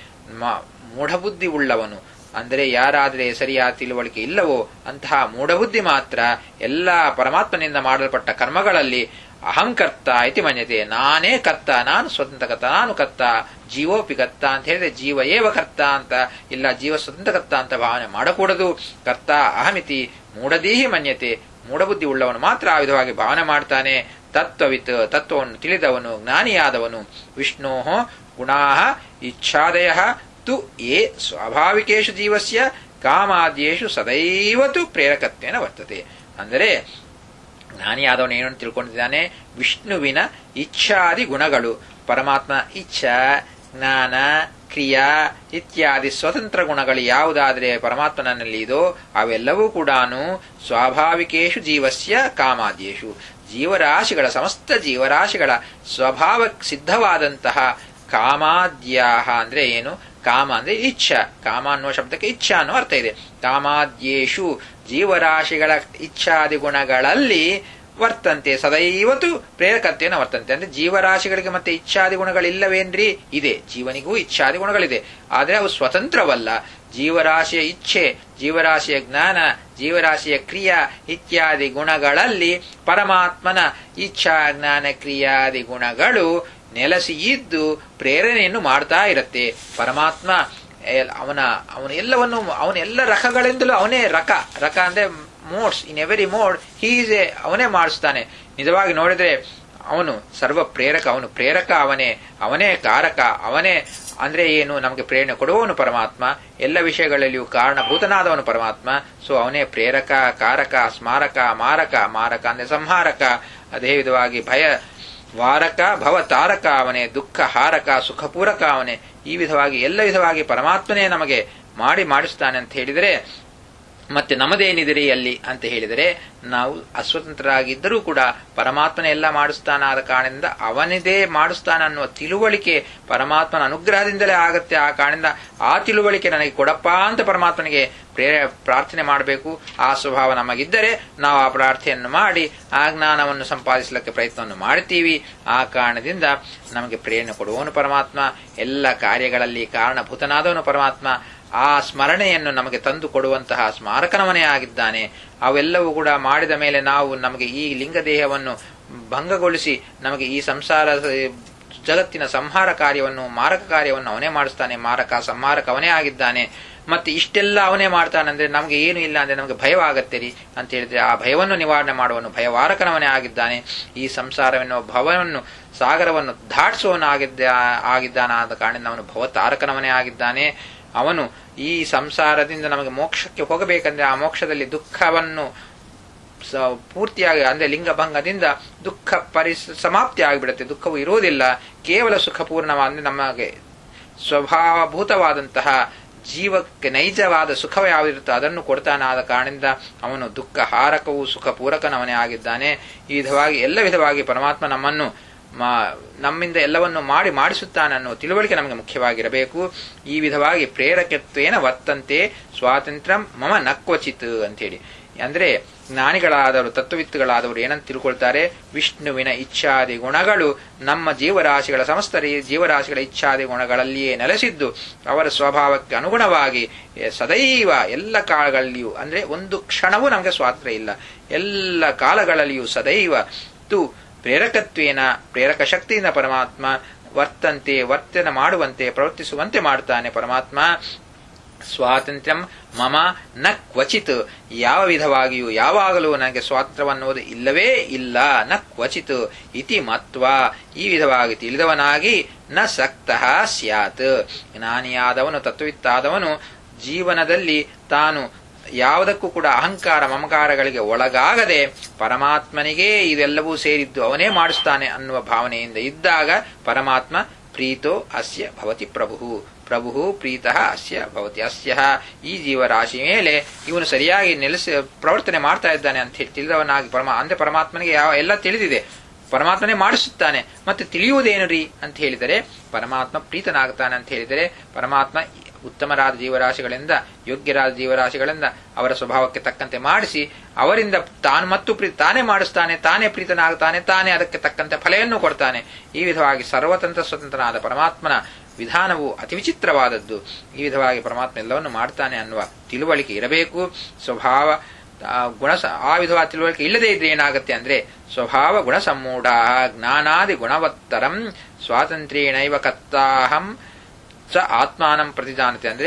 ಮೂಢಬುದ್ಧಿ ಉಳ್ಳವನು ಅಂದರೆ ಯಾರಾದರೆ ಸರಿಯಾದ ತಿಳುವಳಿಕೆ ಇಲ್ಲವೋ ಅಂತಹ ಮೂಢಬುದ್ಧಿ ಮಾತ್ರ ಎಲ್ಲ ಪರಮಾತ್ಮನಿಂದ ಮಾಡಲ್ಪಟ್ಟ ಕರ್ಮಗಳಲ್ಲಿ ಅಹಂಕರ್ತ ಇತಿ ಮನ್ಯತೆ ನಾನೇ ಕರ್ತ ನಾನು ಸ್ವತಂತ್ರ ಕರ್ತ ನಾನು ಕರ್ತ ಜೀವೋಪಿ ಕರ್ತ ಅಂತ ಹೇಳಿದ್ರೆ ಜೀವ ಏವ ಕರ್ತ ಅಂತ ಇಲ್ಲ ಜೀವ ಸ್ವತಂತ್ರ ಕರ್ತ ಅಂತ ಭಾವನೆ ಮಾಡಕೂಡದು ಕರ್ತ ಅಹಮಿತಿ ಮೂಢದೀಹಿ ಮನ್ಯತೆ ಮೂಢಬುದ್ಧಿ ಉಳ್ಳವನು ಮಾತ್ರ ಆ ವಿಧವಾಗಿ ಭಾವನೆ ಮಾಡ್ತಾನೆ ತತ್ವವಿತ್ ತತ್ವವನ್ನು ತಿಳಿದವನು ಜ್ಞಾನಿಯಾದವನು ವಿಷ್ಣೋ ಗುಣಾ ಇಚ್ಛಾದಯ ತು ಯೇ ಸ್ವಾಭಾವಿಕೇಶು ಜೀವಸ್ಯ ಕಾಮಾದ್ಯೇಶು ಸದೈವತು ಪ್ರೇರಕತ್ವೇನ ವರ್ತತೆ ಅಂದರೆ ಜ್ಞಾನಿಯಾದವನು ಏನು ತಿಳ್ಕೊಂಡಿದ್ದಾನೆ ವಿಷ್ಣುವಿನ ಇಚ್ಛಾದಿ ಗುಣಗಳು ಪರಮಾತ್ಮ ಇಚ್ಛಾ ಜ್ಞಾನ ಕ್ರಿಯಾ ಇತ್ಯಾದಿ ಸ್ವತಂತ್ರ ಗುಣಗಳು ಯಾವುದಾದರೆ ಪರಮಾತ್ಮನಲ್ಲಿ ಇದೋ ಅವೆಲ್ಲವೂ ಕೂಡ ಸ್ವಾಭಾವಿಕೇಶು ಜೀವಸ್ಯ ಕಾಮಾದ್ಯೇಶು ಜೀವರಾಶಿಗಳ ಸಮಸ್ತ ಜೀವರಾಶಿಗಳ ಸ್ವಭಾವ ಸಿದ್ಧವಾದಂತಹ ಕಾಮಾದ್ಯಾಹ ಅಂದ್ರೆ ಏನು ಕಾಮ ಅಂದ್ರೆ ಇಚ್ಛಾ ಕಾಮ ಅನ್ನುವ ಶಬ್ದಕ್ಕೆ ಇಚ್ಛಾ ಅನ್ನೋ ಅರ್ಥ ಇದೆ ಕಾಮಾದ್ಯೇಶು ಜೀವರಾಶಿಗಳ ಇಚ್ಛಾದಿ ಗುಣಗಳಲ್ಲಿ ವರ್ತಂತೆ ಸದೈವತು ಪ್ರೇರಕತ್ವೇನ ವರ್ತಂತೆ ಅಂದ್ರೆ ಜೀವರಾಶಿಗಳಿಗೆ ಮತ್ತೆ ಇಚ್ಛಾದಿ ಗುಣಗಳಿಲ್ಲವೇನ್ರಿ ಇದೆ ಜೀವನಿಗೂ ಇಚ್ಛಾದಿ ಗುಣಗಳಿದೆ ಆದರೆ ಅವು ಸ್ವತಂತ್ರವಲ್ಲ ಜೀವರಾಶಿಯ ಇಚ್ಛೆ ಜೀವರಾಶಿಯ ಜ್ಞಾನ ಜೀವರಾಶಿಯ ಕ್ರಿಯಾ ಇತ್ಯಾದಿ ಗುಣಗಳಲ್ಲಿ ಪರಮಾತ್ಮನ ಇಚ್ಛಾ ಜ್ಞಾನ ಕ್ರಿಯಾದಿ ಗುಣಗಳು ನೆಲೆಸಿ ಇದ್ದು ಪ್ರೇರಣೆಯನ್ನು ಮಾಡ್ತಾ ಇರುತ್ತೆ ಪರಮಾತ್ಮ ಅವನ ಅವನ ಎಲ್ಲವನ್ನು ಅವನ ಎಲ್ಲ ರಕಗಳಿಂದಲೂ ಅವನೇ ರಕ ರಕ ಅಂದ್ರೆ modes in every mode he's a ಅವನೇ ಮಾಡಿಸ್ತಾನೆ ನಿಜವಾಗಿ ನೋಡಿದ್ರೆ ಅವನು ಸರ್ವ ಪ್ರೇರಕ ಅವನು ಪ್ರೇರಕ ಅವನೇ ಅವನೇ ಕಾರಕ ಅವನೇ ಅಂದ್ರೆ ಏನು ನಮಗೆ ಪ್ರೇರಣೆ ಕೊಡುವವನು ಪರಮಾತ್ಮ ಎಲ್ಲ ವಿಷಯಗಳಲ್ಲಿಯೂ ಕಾರಣಭೂತನಾದವನು ಪರಮಾತ್ಮ ಸೊ ಅವನೇ ಪ್ರೇರಕ ಕಾರಕ ಸ್ಮಾರಕ ಮಾರಕ ಮಾರಕ ಅಂದ್ರೆ ಸಂಹಾರಕ ಅದೇ ವಿಧವಾಗಿ ಭಯ ವಾರಕ ಭವ ತಾರಕ ಅವನೇ ದುಃಖ ಹಾರಕ ಸುಖಪೂರಕ ಅವನೇ ಈ ವಿಧವಾಗಿ ಎಲ್ಲ ವಿಧವಾಗಿ ಪರಮಾತ್ಮನೇ ನಮಗೆ ಮಾಡಿ ಮಾಡಿಸ್ತಾನೆ ಅಂತ ಹೇಳಿದರೆ ಮತ್ತೆ ನಮ್ಮದೇನಿದಿರಿ ಅಲ್ಲಿ ಅಂತ ಹೇಳಿದರೆ ನಾವು ಅಸ್ವತಂತ್ರರಾಗಿದ್ದರೂ ಕೂಡ ಪರಮಾತ್ಮನ ಎಲ್ಲ ಮಾಡಿಸ್ತಾನಾದ ಕಾರಣದಿಂದ ಅವನಿದೇ ಮಾಡಿಸ್ತಾನ ಅನ್ನುವ ತಿಳುವಳಿಕೆ ಪರಮಾತ್ಮನ ಅನುಗ್ರಹದಿಂದಲೇ ಆಗತ್ತೆ ಆ ಕಾರಣದಿಂದ ಆ ತಿಳುವಳಿಕೆ ನನಗೆ ಕೊಡಪ್ಪ ಅಂತ ಪರಮಾತ್ಮನಿಗೆ ಪ್ರೇರ ಪ್ರಾರ್ಥನೆ ಮಾಡಬೇಕು ಆ ಸ್ವಭಾವ ನಮಗಿದ್ದರೆ ನಾವು ಆ ಪ್ರಾರ್ಥನೆಯನ್ನು ಮಾಡಿ ಆ ಜ್ಞಾನವನ್ನು ಸಂಪಾದಿಸಲಿಕ್ಕೆ ಪ್ರಯತ್ನವನ್ನು ಮಾಡ್ತೀವಿ ಆ ಕಾರಣದಿಂದ ನಮಗೆ ಪ್ರೇರಣೆ ಕೊಡುವವನು ಪರಮಾತ್ಮ ಎಲ್ಲ ಕಾರ್ಯಗಳಲ್ಲಿ ಕಾರಣಭೂತನಾದವನು ಪರಮಾತ್ಮ ಆ ಸ್ಮರಣೆಯನ್ನು ನಮಗೆ ತಂದು ಕೊಡುವಂತಹ ಸ್ಮಾರಕನವನೇ ಆಗಿದ್ದಾನೆ ಅವೆಲ್ಲವೂ ಕೂಡ ಮಾಡಿದ ಮೇಲೆ ನಾವು ನಮಗೆ ಈ ಲಿಂಗದೇಹವನ್ನು ಭಂಗಗೊಳಿಸಿ ನಮಗೆ ಈ ಸಂಸಾರ ಜಗತ್ತಿನ ಸಂಹಾರ ಕಾರ್ಯವನ್ನು ಮಾರಕ ಕಾರ್ಯವನ್ನು ಅವನೇ ಮಾಡಿಸ್ತಾನೆ ಮಾರಕ ಸಂಹಾರಕ ಅವನೇ ಆಗಿದ್ದಾನೆ ಮತ್ತೆ ಇಷ್ಟೆಲ್ಲ ಅವನೇ ಮಾಡ್ತಾನೆ ಅಂದ್ರೆ ನಮಗೆ ಏನು ಇಲ್ಲ ಅಂದ್ರೆ ನಮಗೆ ಭಯವಾಗತ್ತೆ ರೀ ಅಂತ ಹೇಳಿದ್ರೆ ಆ ಭಯವನ್ನು ನಿವಾರಣೆ ಮಾಡುವನು ಭಯವಾರಕನವನೇ ಆಗಿದ್ದಾನೆ ಈ ಸಂಸಾರವೆನ್ನುವ ಭವವನ್ನು ಸಾಗರವನ್ನು ದಾಟಿಸುವವನಾಗಿದ್ದ ಆಗಿದ್ದಾನಾದ ಕಾರಣದಿಂದ ಅವನು ಭವತಾರಕನವನೇ ಆಗಿದ್ದಾನೆ ಅವನು ಈ ಸಂಸಾರದಿಂದ ನಮಗೆ ಮೋಕ್ಷಕ್ಕೆ ಹೋಗಬೇಕಂದ್ರೆ ಆ ಮೋಕ್ಷದಲ್ಲಿ ದುಃಖವನ್ನು ಪೂರ್ತಿಯಾಗಿ ಅಂದ್ರೆ ಲಿಂಗಭಂಗದಿಂದ ದುಃಖ ಪರಿಸ್ ಸಮಾಪ್ತಿ ಆಗಿಬಿಡುತ್ತೆ ದುಃಖವು ಇರುವುದಿಲ್ಲ ಕೇವಲ ಸುಖಪೂರ್ಣವಾದ ನಮಗೆ ಸ್ವಭಾವಭೂತವಾದಂತಹ ಜೀವಕ್ಕೆ ನೈಜವಾದ ಸುಖವೇ ಯಾವಿರುತ್ತೋ ಅದನ್ನು ಕೊಡ್ತಾನಾದ ಕಾರಣದಿಂದ ಅವನು ದುಃಖ ಹಾರಕವೂ ಸುಖ ಪೂರಕನವನೇ ಆಗಿದ್ದಾನೆ ಈ ವಿಧವಾಗಿ ಎಲ್ಲ ವಿಧವಾಗಿ ಪರಮಾತ್ಮ ನಮ್ಮನ್ನು ನಮ್ಮಿಂದ ಎಲ್ಲವನ್ನು ಮಾಡಿ ಮಾಡಿಸುತ್ತಾನೆ ಅನ್ನೋ ತಿಳುವಳಿಕೆ ನಮಗೆ ಮುಖ್ಯವಾಗಿರಬೇಕು ಈ ವಿಧವಾಗಿ ಪ್ರೇರಕತ್ವೇನ ವರ್ತಂತೆ ಸ್ವಾತಂತ್ರ್ಯ ಮಮ ನಕ್ವಚಿತ್ ಅಂತೇಳಿ ಅಂದ್ರೆ ಜ್ಞಾನಿಗಳಾದವರು ತತ್ವವಿತ್ತುಗಳಾದವರು ಏನಂತ ತಿಳ್ಕೊಳ್ತಾರೆ ವಿಷ್ಣುವಿನ ಇಚ್ಛಾದಿ ಗುಣಗಳು ನಮ್ಮ ಜೀವರಾಶಿಗಳ ಸಮಸ್ತ ಜೀವರಾಶಿಗಳ ಇಚ್ಛಾದಿ ಗುಣಗಳಲ್ಲಿಯೇ ನೆಲೆಸಿದ್ದು ಅವರ ಸ್ವಭಾವಕ್ಕೆ ಅನುಗುಣವಾಗಿ ಸದೈವ ಎಲ್ಲ ಕಾಲಗಳಲ್ಲಿಯೂ ಅಂದ್ರೆ ಒಂದು ಕ್ಷಣವೂ ನಮಗೆ ಸ್ವಾತಂತ್ರ್ಯ ಇಲ್ಲ ಎಲ್ಲ ಕಾಲಗಳಲ್ಲಿಯೂ ಸದೈವ ತು ಪ್ರೇರಕತ್ವೇನ ಪ್ರೇರಕ ಶಕ್ತಿಯಿಂದ ಪರಮಾತ್ಮ ವರ್ತಂತೆ ವರ್ತನೆ ಮಾಡುವಂತೆ ಪ್ರವರ್ತಿಸುವಂತೆ ಮಾಡುತ್ತಾನೆ ಪರಮಾತ್ಮ ಸ್ವಾತಂತ್ರ್ಯಂ ಮಮ ನ ಕ್ವಚಿತ್ ಯಾವ ವಿಧವಾಗಿಯೂ ಯಾವಾಗಲೂ ನನಗೆ ಸ್ವಾತಂತ್ರ್ಯವನ್ನುವುದು ಇಲ್ಲವೇ ಇಲ್ಲ ನ ಕ್ವಚಿತ್ ಇತಿ ಮತ್ವ ಈ ವಿಧವಾಗಿ ತಿಳಿದವನಾಗಿ ನ ಸಕ್ತಃ ಸ್ಯಾತ್ ಜ್ಞಾನಿಯಾದವನು ತತ್ವವಿತ್ತಾದವನು ಜೀವನದಲ್ಲಿ ತಾನು ಯಾವುದಕ್ಕೂ ಕೂಡ ಅಹಂಕಾರ ಮಮಕಾರಗಳಿಗೆ ಒಳಗಾಗದೆ ಪರಮಾತ್ಮನಿಗೆ ಇದೆಲ್ಲವೂ ಸೇರಿದ್ದು ಅವನೇ ಮಾಡಿಸ್ತಾನೆ ಅನ್ನುವ ಭಾವನೆಯಿಂದ ಇದ್ದಾಗ ಪರಮಾತ್ಮ ಪ್ರೀತೋ ಅಸ್ಯ ಭವತಿ ಪ್ರಭು ಪ್ರಭು ಪ್ರೀತಃ ಅಸ್ಯ ಭವತಿ ಅಸ್ಯ ಈ ಜೀವರಾಶಿ ಮೇಲೆ ಇವನು ಸರಿಯಾಗಿ ನೆಲೆಸಿ ಪ್ರವರ್ತನೆ ಮಾಡ್ತಾ ಇದ್ದಾನೆ ಅಂತ ಹೇಳಿ ತಿಳಿದವನಾಗಿ ಪರಮ ಅಂದ್ರೆ ಪರಮಾತ್ಮನಿಗೆ ಯಾವ ಎಲ್ಲ ತಿಳಿದಿದೆ ಪರಮಾತ್ಮನೇ ಮಾಡಿಸುತ್ತಾನೆ ಮತ್ತೆ ತಿಳಿಯುವುದೇನು ರೀ ಅಂತ ಹೇಳಿದರೆ ಪರಮಾತ್ಮ ಪ್ರೀತನಾಗ್ತಾನೆ ಅಂತ ಹೇಳಿದರೆ ಪರಮಾತ್ಮ ಉತ್ತಮರಾದ ಜೀವರಾಶಿಗಳಿಂದ ಯೋಗ್ಯರಾದ ಜೀವರಾಶಿಗಳಿಂದ ಅವರ ಸ್ವಭಾವಕ್ಕೆ ತಕ್ಕಂತೆ ಮಾಡಿಸಿ ಅವರಿಂದ ತಾನು ಮತ್ತು ತಾನೇ ಮಾಡಿಸ್ತಾನೆ ತಾನೇ ಪ್ರೀತನಾಗ್ತಾನೆ ತಾನೇ ಅದಕ್ಕೆ ತಕ್ಕಂತೆ ಫಲೆಯನ್ನು ಕೊಡ್ತಾನೆ ಈ ವಿಧವಾಗಿ ಸರ್ವತಂತ್ರ ಸ್ವತಂತ್ರನಾದ ಪರಮಾತ್ಮನ ವಿಧಾನವು ಅತಿ ವಿಚಿತ್ರವಾದದ್ದು ಈ ವಿಧವಾಗಿ ಪರಮಾತ್ಮ ಎಲ್ಲವನ್ನು ಮಾಡ್ತಾನೆ ಅನ್ನುವ ತಿಳುವಳಿಕೆ ಇರಬೇಕು ಸ್ವಭಾವ ಗುಣ ಆ ವಿಧವಾದ ತಿಳುವಳಿಕೆ ಇಲ್ಲದೇ ಇದ್ರೆ ಏನಾಗುತ್ತೆ ಅಂದ್ರೆ ಸ್ವಭಾವ ಗುಣ ಸಮ್ಮೂಢ ಜ್ಞಾನಾದಿ ಗುಣವತ್ತರಂ ಸ್ವಾತಂತ್ರ್ಯೇಣೈವ ಕತ್ತಾಹಂ ಸ ಆತ್ಮಾನಂ ಪ್ರತಿಜಾನತೆ ಅಂದ್ರೆ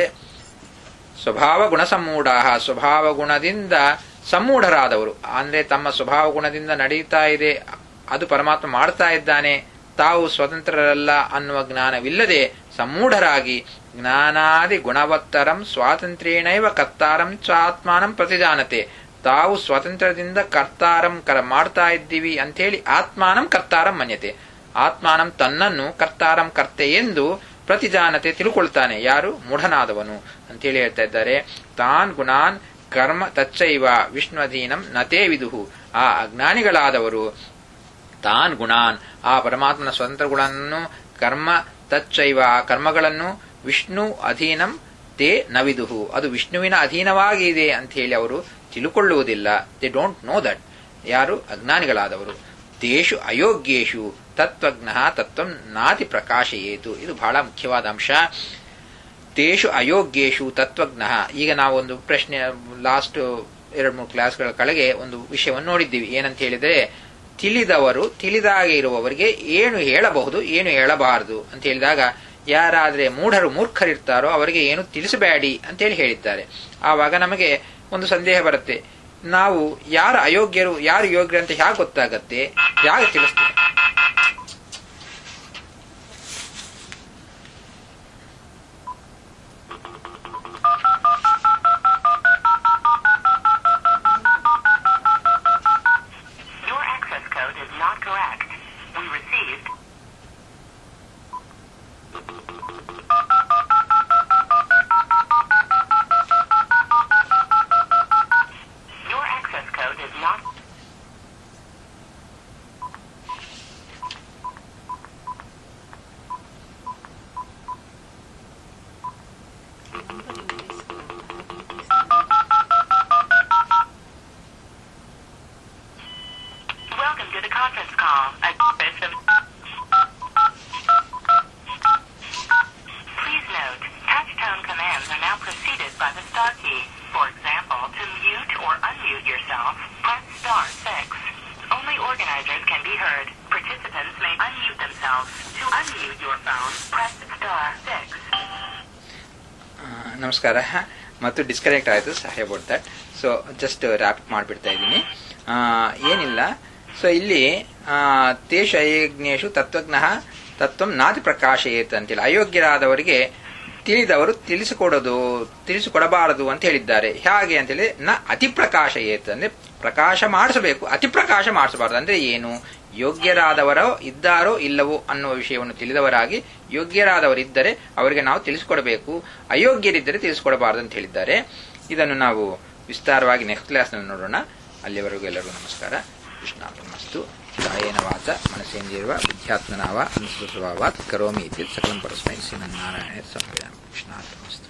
ಸ್ವಭಾವ ಗುಣ ಸಮ್ಮೂಢ ಸ್ವಭಾವ ಗುಣದಿಂದ ಸಮ್ಮೂಢರಾದವರು ಅಂದ್ರೆ ತಮ್ಮ ಸ್ವಭಾವ ಗುಣದಿಂದ ನಡೀತಾ ಇದೆ ಅದು ಪರಮಾತ್ಮ ಮಾಡ್ತಾ ಇದ್ದಾನೆ ತಾವು ಸ್ವತಂತ್ರರಲ್ಲ ಅನ್ನುವ ಜ್ಞಾನವಿಲ್ಲದೆ ಸಮ್ಮೂಢರಾಗಿ ಜ್ಞಾನಾದಿ ಗುಣವತ್ತರಂ ಸ್ವಾತಂತ್ರ್ಯೇಣೈವ ಕರ್ತಾರಂ ಸ್ವಾತ್ಮಾನಂ ಪ್ರತಿಜಾನತೆ ತಾವು ಸ್ವಾತಂತ್ರ್ಯದಿಂದ ಕರ್ತಾರಂ ಕರ ಮಾಡ್ತಾ ಇದ್ದೀವಿ ಅಂತೇಳಿ ಆತ್ಮಾನಂ ಕರ್ತಾರಂ ಮನ್ಯತೆ ಆತ್ಮಾನಂ ತನ್ನನ್ನು ಕರ್ತಾರಂ ಕರ್ತೆ ಎಂದು ಪ್ರತಿಜಾನತೆ ತಿಳ್ಕೊಳ್ತಾನೆ ಯಾರು ಮೂಢನಾದವನು ಅಂತೇಳಿ ಹೇಳ್ತಾ ಇದ್ದಾರೆ ತಾನ್ ಗುಣಾನ್ ಕರ್ಮ ತಚ್ಚೈವ ವಿಷ್ಣುವಧೀನಂ ನತೇ ವಿದುಹು ಆ ಅಜ್ಞಾನಿಗಳಾದವರು ತಾನ್ ಗುಣಾನ್ ಆ ಪರಮಾತ್ಮನ ಸ್ವತಂತ್ರ ಗುಣವನ್ನು ಕರ್ಮ ತಚ್ಚೈವ ಆ ಕರ್ಮಗಳನ್ನು ವಿಷ್ಣು ಅಧೀನಂ ತೇ ನವಿದುಹು ಅದು ವಿಷ್ಣುವಿನ ಅಧೀನವಾಗಿದೆ ಅಂತ ಹೇಳಿ ಅವರು ತಿಳುಕೊಳ್ಳುವುದಿಲ್ಲ ದೇ ಡೋಂಟ್ ನೋ ದಟ್ ಯಾರು ಅಜ್ಞಾನಿಗಳಾದವರು ತೇಷು ಅಯೋಗ್ಯೇಶು ತತ್ವಜ್ಞ ತತ್ವ ನಾತಿ ಪ್ರಕಾಶಯೇತು ಇದು ಬಹಳ ಮುಖ್ಯವಾದ ಅಂಶ ತೇಷು ಅಯೋಗ್ಯೇಶು ತತ್ವಜ್ಞ ಈಗ ನಾವೊಂದು ಪ್ರಶ್ನೆ ಲಾಸ್ಟ್ ಎರಡು ಮೂರು ಕ್ಲಾಸ್ಗಳ ಕೆಳಗೆ ಒಂದು ವಿಷಯವನ್ನು ನೋಡಿದ್ದೀವಿ ಏನಂತ ಹೇಳಿದರೆ ತಿಳಿದವರು ತಿಳಿದಾಗೆ ಇರುವವರಿಗೆ ಏನು ಹೇಳಬಹುದು ಏನು ಹೇಳಬಾರದು ಅಂತ ಹೇಳಿದಾಗ ಯಾರಾದ್ರೆ ಮೂಢರು ಮೂರ್ಖರಿರ್ತಾರೋ ಅವರಿಗೆ ಏನು ತಿಳಿಸಬೇಡಿ ಅಂತೇಳಿ ಹೇಳಿದ್ದಾರೆ ಆವಾಗ ನಮಗೆ ಒಂದು ಸಂದೇಹ ಬರುತ್ತೆ ನಾವು ಯಾರು ಅಯೋಗ್ಯರು ಯಾರು ಯೋಗ್ಯರು ಅಂತ ಹೇಗೆ ಗೊತ್ತಾಗತ್ತೆ ಹೇಗೆ ತಿಳಿಸ್ತೇವೆ Your access code is not correct. We received your access code is not yourself. To unmute your phone, press star 6. ಆ, ನಮಸ್ಕಾರ ಮತ್ತು ಡಿಸ್ಕನೆಕ್ಟ್ ಆಯಿತು ಸಹಾಯ about that so just wrap ಮಾಡಿಬಿಡ್ತಾ ಇದ್ದೀನಿ ಆ, ಏನಿಲ್ಲ ಸೊ ಇಲ್ಲಿ ಆ, ತೇಷ ಅಯಜ್ಞೇಶು ತತ್ವಜ್ಞ ತತ್ವಂ ನಾತಿ ಪ್ರಕಾಶಯೇತ್ ಅಂತೇಳಿ ಅಯೋಗ್ಯರಾದವರಿಗೆ ತಿಳಿದವರು ತಿಳಿಸಿಕೊಡೋದು ತಿಳಿಸಿಕೊಡಬಾರದು ಅಂತ ಹೇಳಿದ್ದಾರೆ ಹೇಗೆ ಅಂತೇಳಿ ನ ಅತಿ ಪ್ರಕಾಶಯೇತ್ ಅಂದ್ರೆ ಪ್ರಕಾಶ ಮಾಡಿಸಬೇಕು ಅತಿ ಪ್ರಕಾಶ ಮಾಡಿಸಬಾರದು ಅಂದ್ರೆ ಏನು ಯೋಗ್ಯರಾದವರೋ ಇದ್ದಾರೋ ಇಲ್ಲವೋ ಅನ್ನುವ ವಿಷಯವನ್ನು ತಿಳಿದವರಾಗಿ ಯೋಗ್ಯರಾದವರಿದ್ದರೆ ಅವರಿಗೆ ನಾವು ತಿಳಿಸಿಕೊಡಬೇಕು ಅಯೋಗ್ಯರಿದ್ದರೆ ತಿಳಿಸಿಕೊಡಬಾರದು ಅಂತ ಹೇಳಿದ್ದಾರೆ ಇದನ್ನು ನಾವು ವಿಸ್ತಾರವಾಗಿ ನೆಕ್ಸ್ಟ್ ಕ್ಲಾಸ್ನಲ್ಲಿ ನೋಡೋಣ ಅಲ್ಲಿವರೆಗೂ ಎಲ್ಲರಿಗೂ ನಮಸ್ಕಾರ ಕೃಷ್ಣಾರ್ಪಣಮಸ್ತು ಕಾಯೇನ ವಾಚ ಮನಸ್ಸೇಂದಿರುವ ವಿದ್ಯಾತ್ಮನಾವ ಅನುಸೃತವಾತ್ ಕರೋಮಿ ಇತಿ ಸಕಲಂ ಪರಸ್ಮೈ ಶ್ರೀಮನ್ನಾರಾಯಣ ಸಂಪ್ರದಾಯ ಕೃಷ್ಣಾರ್ಪಣಮಸ್ತು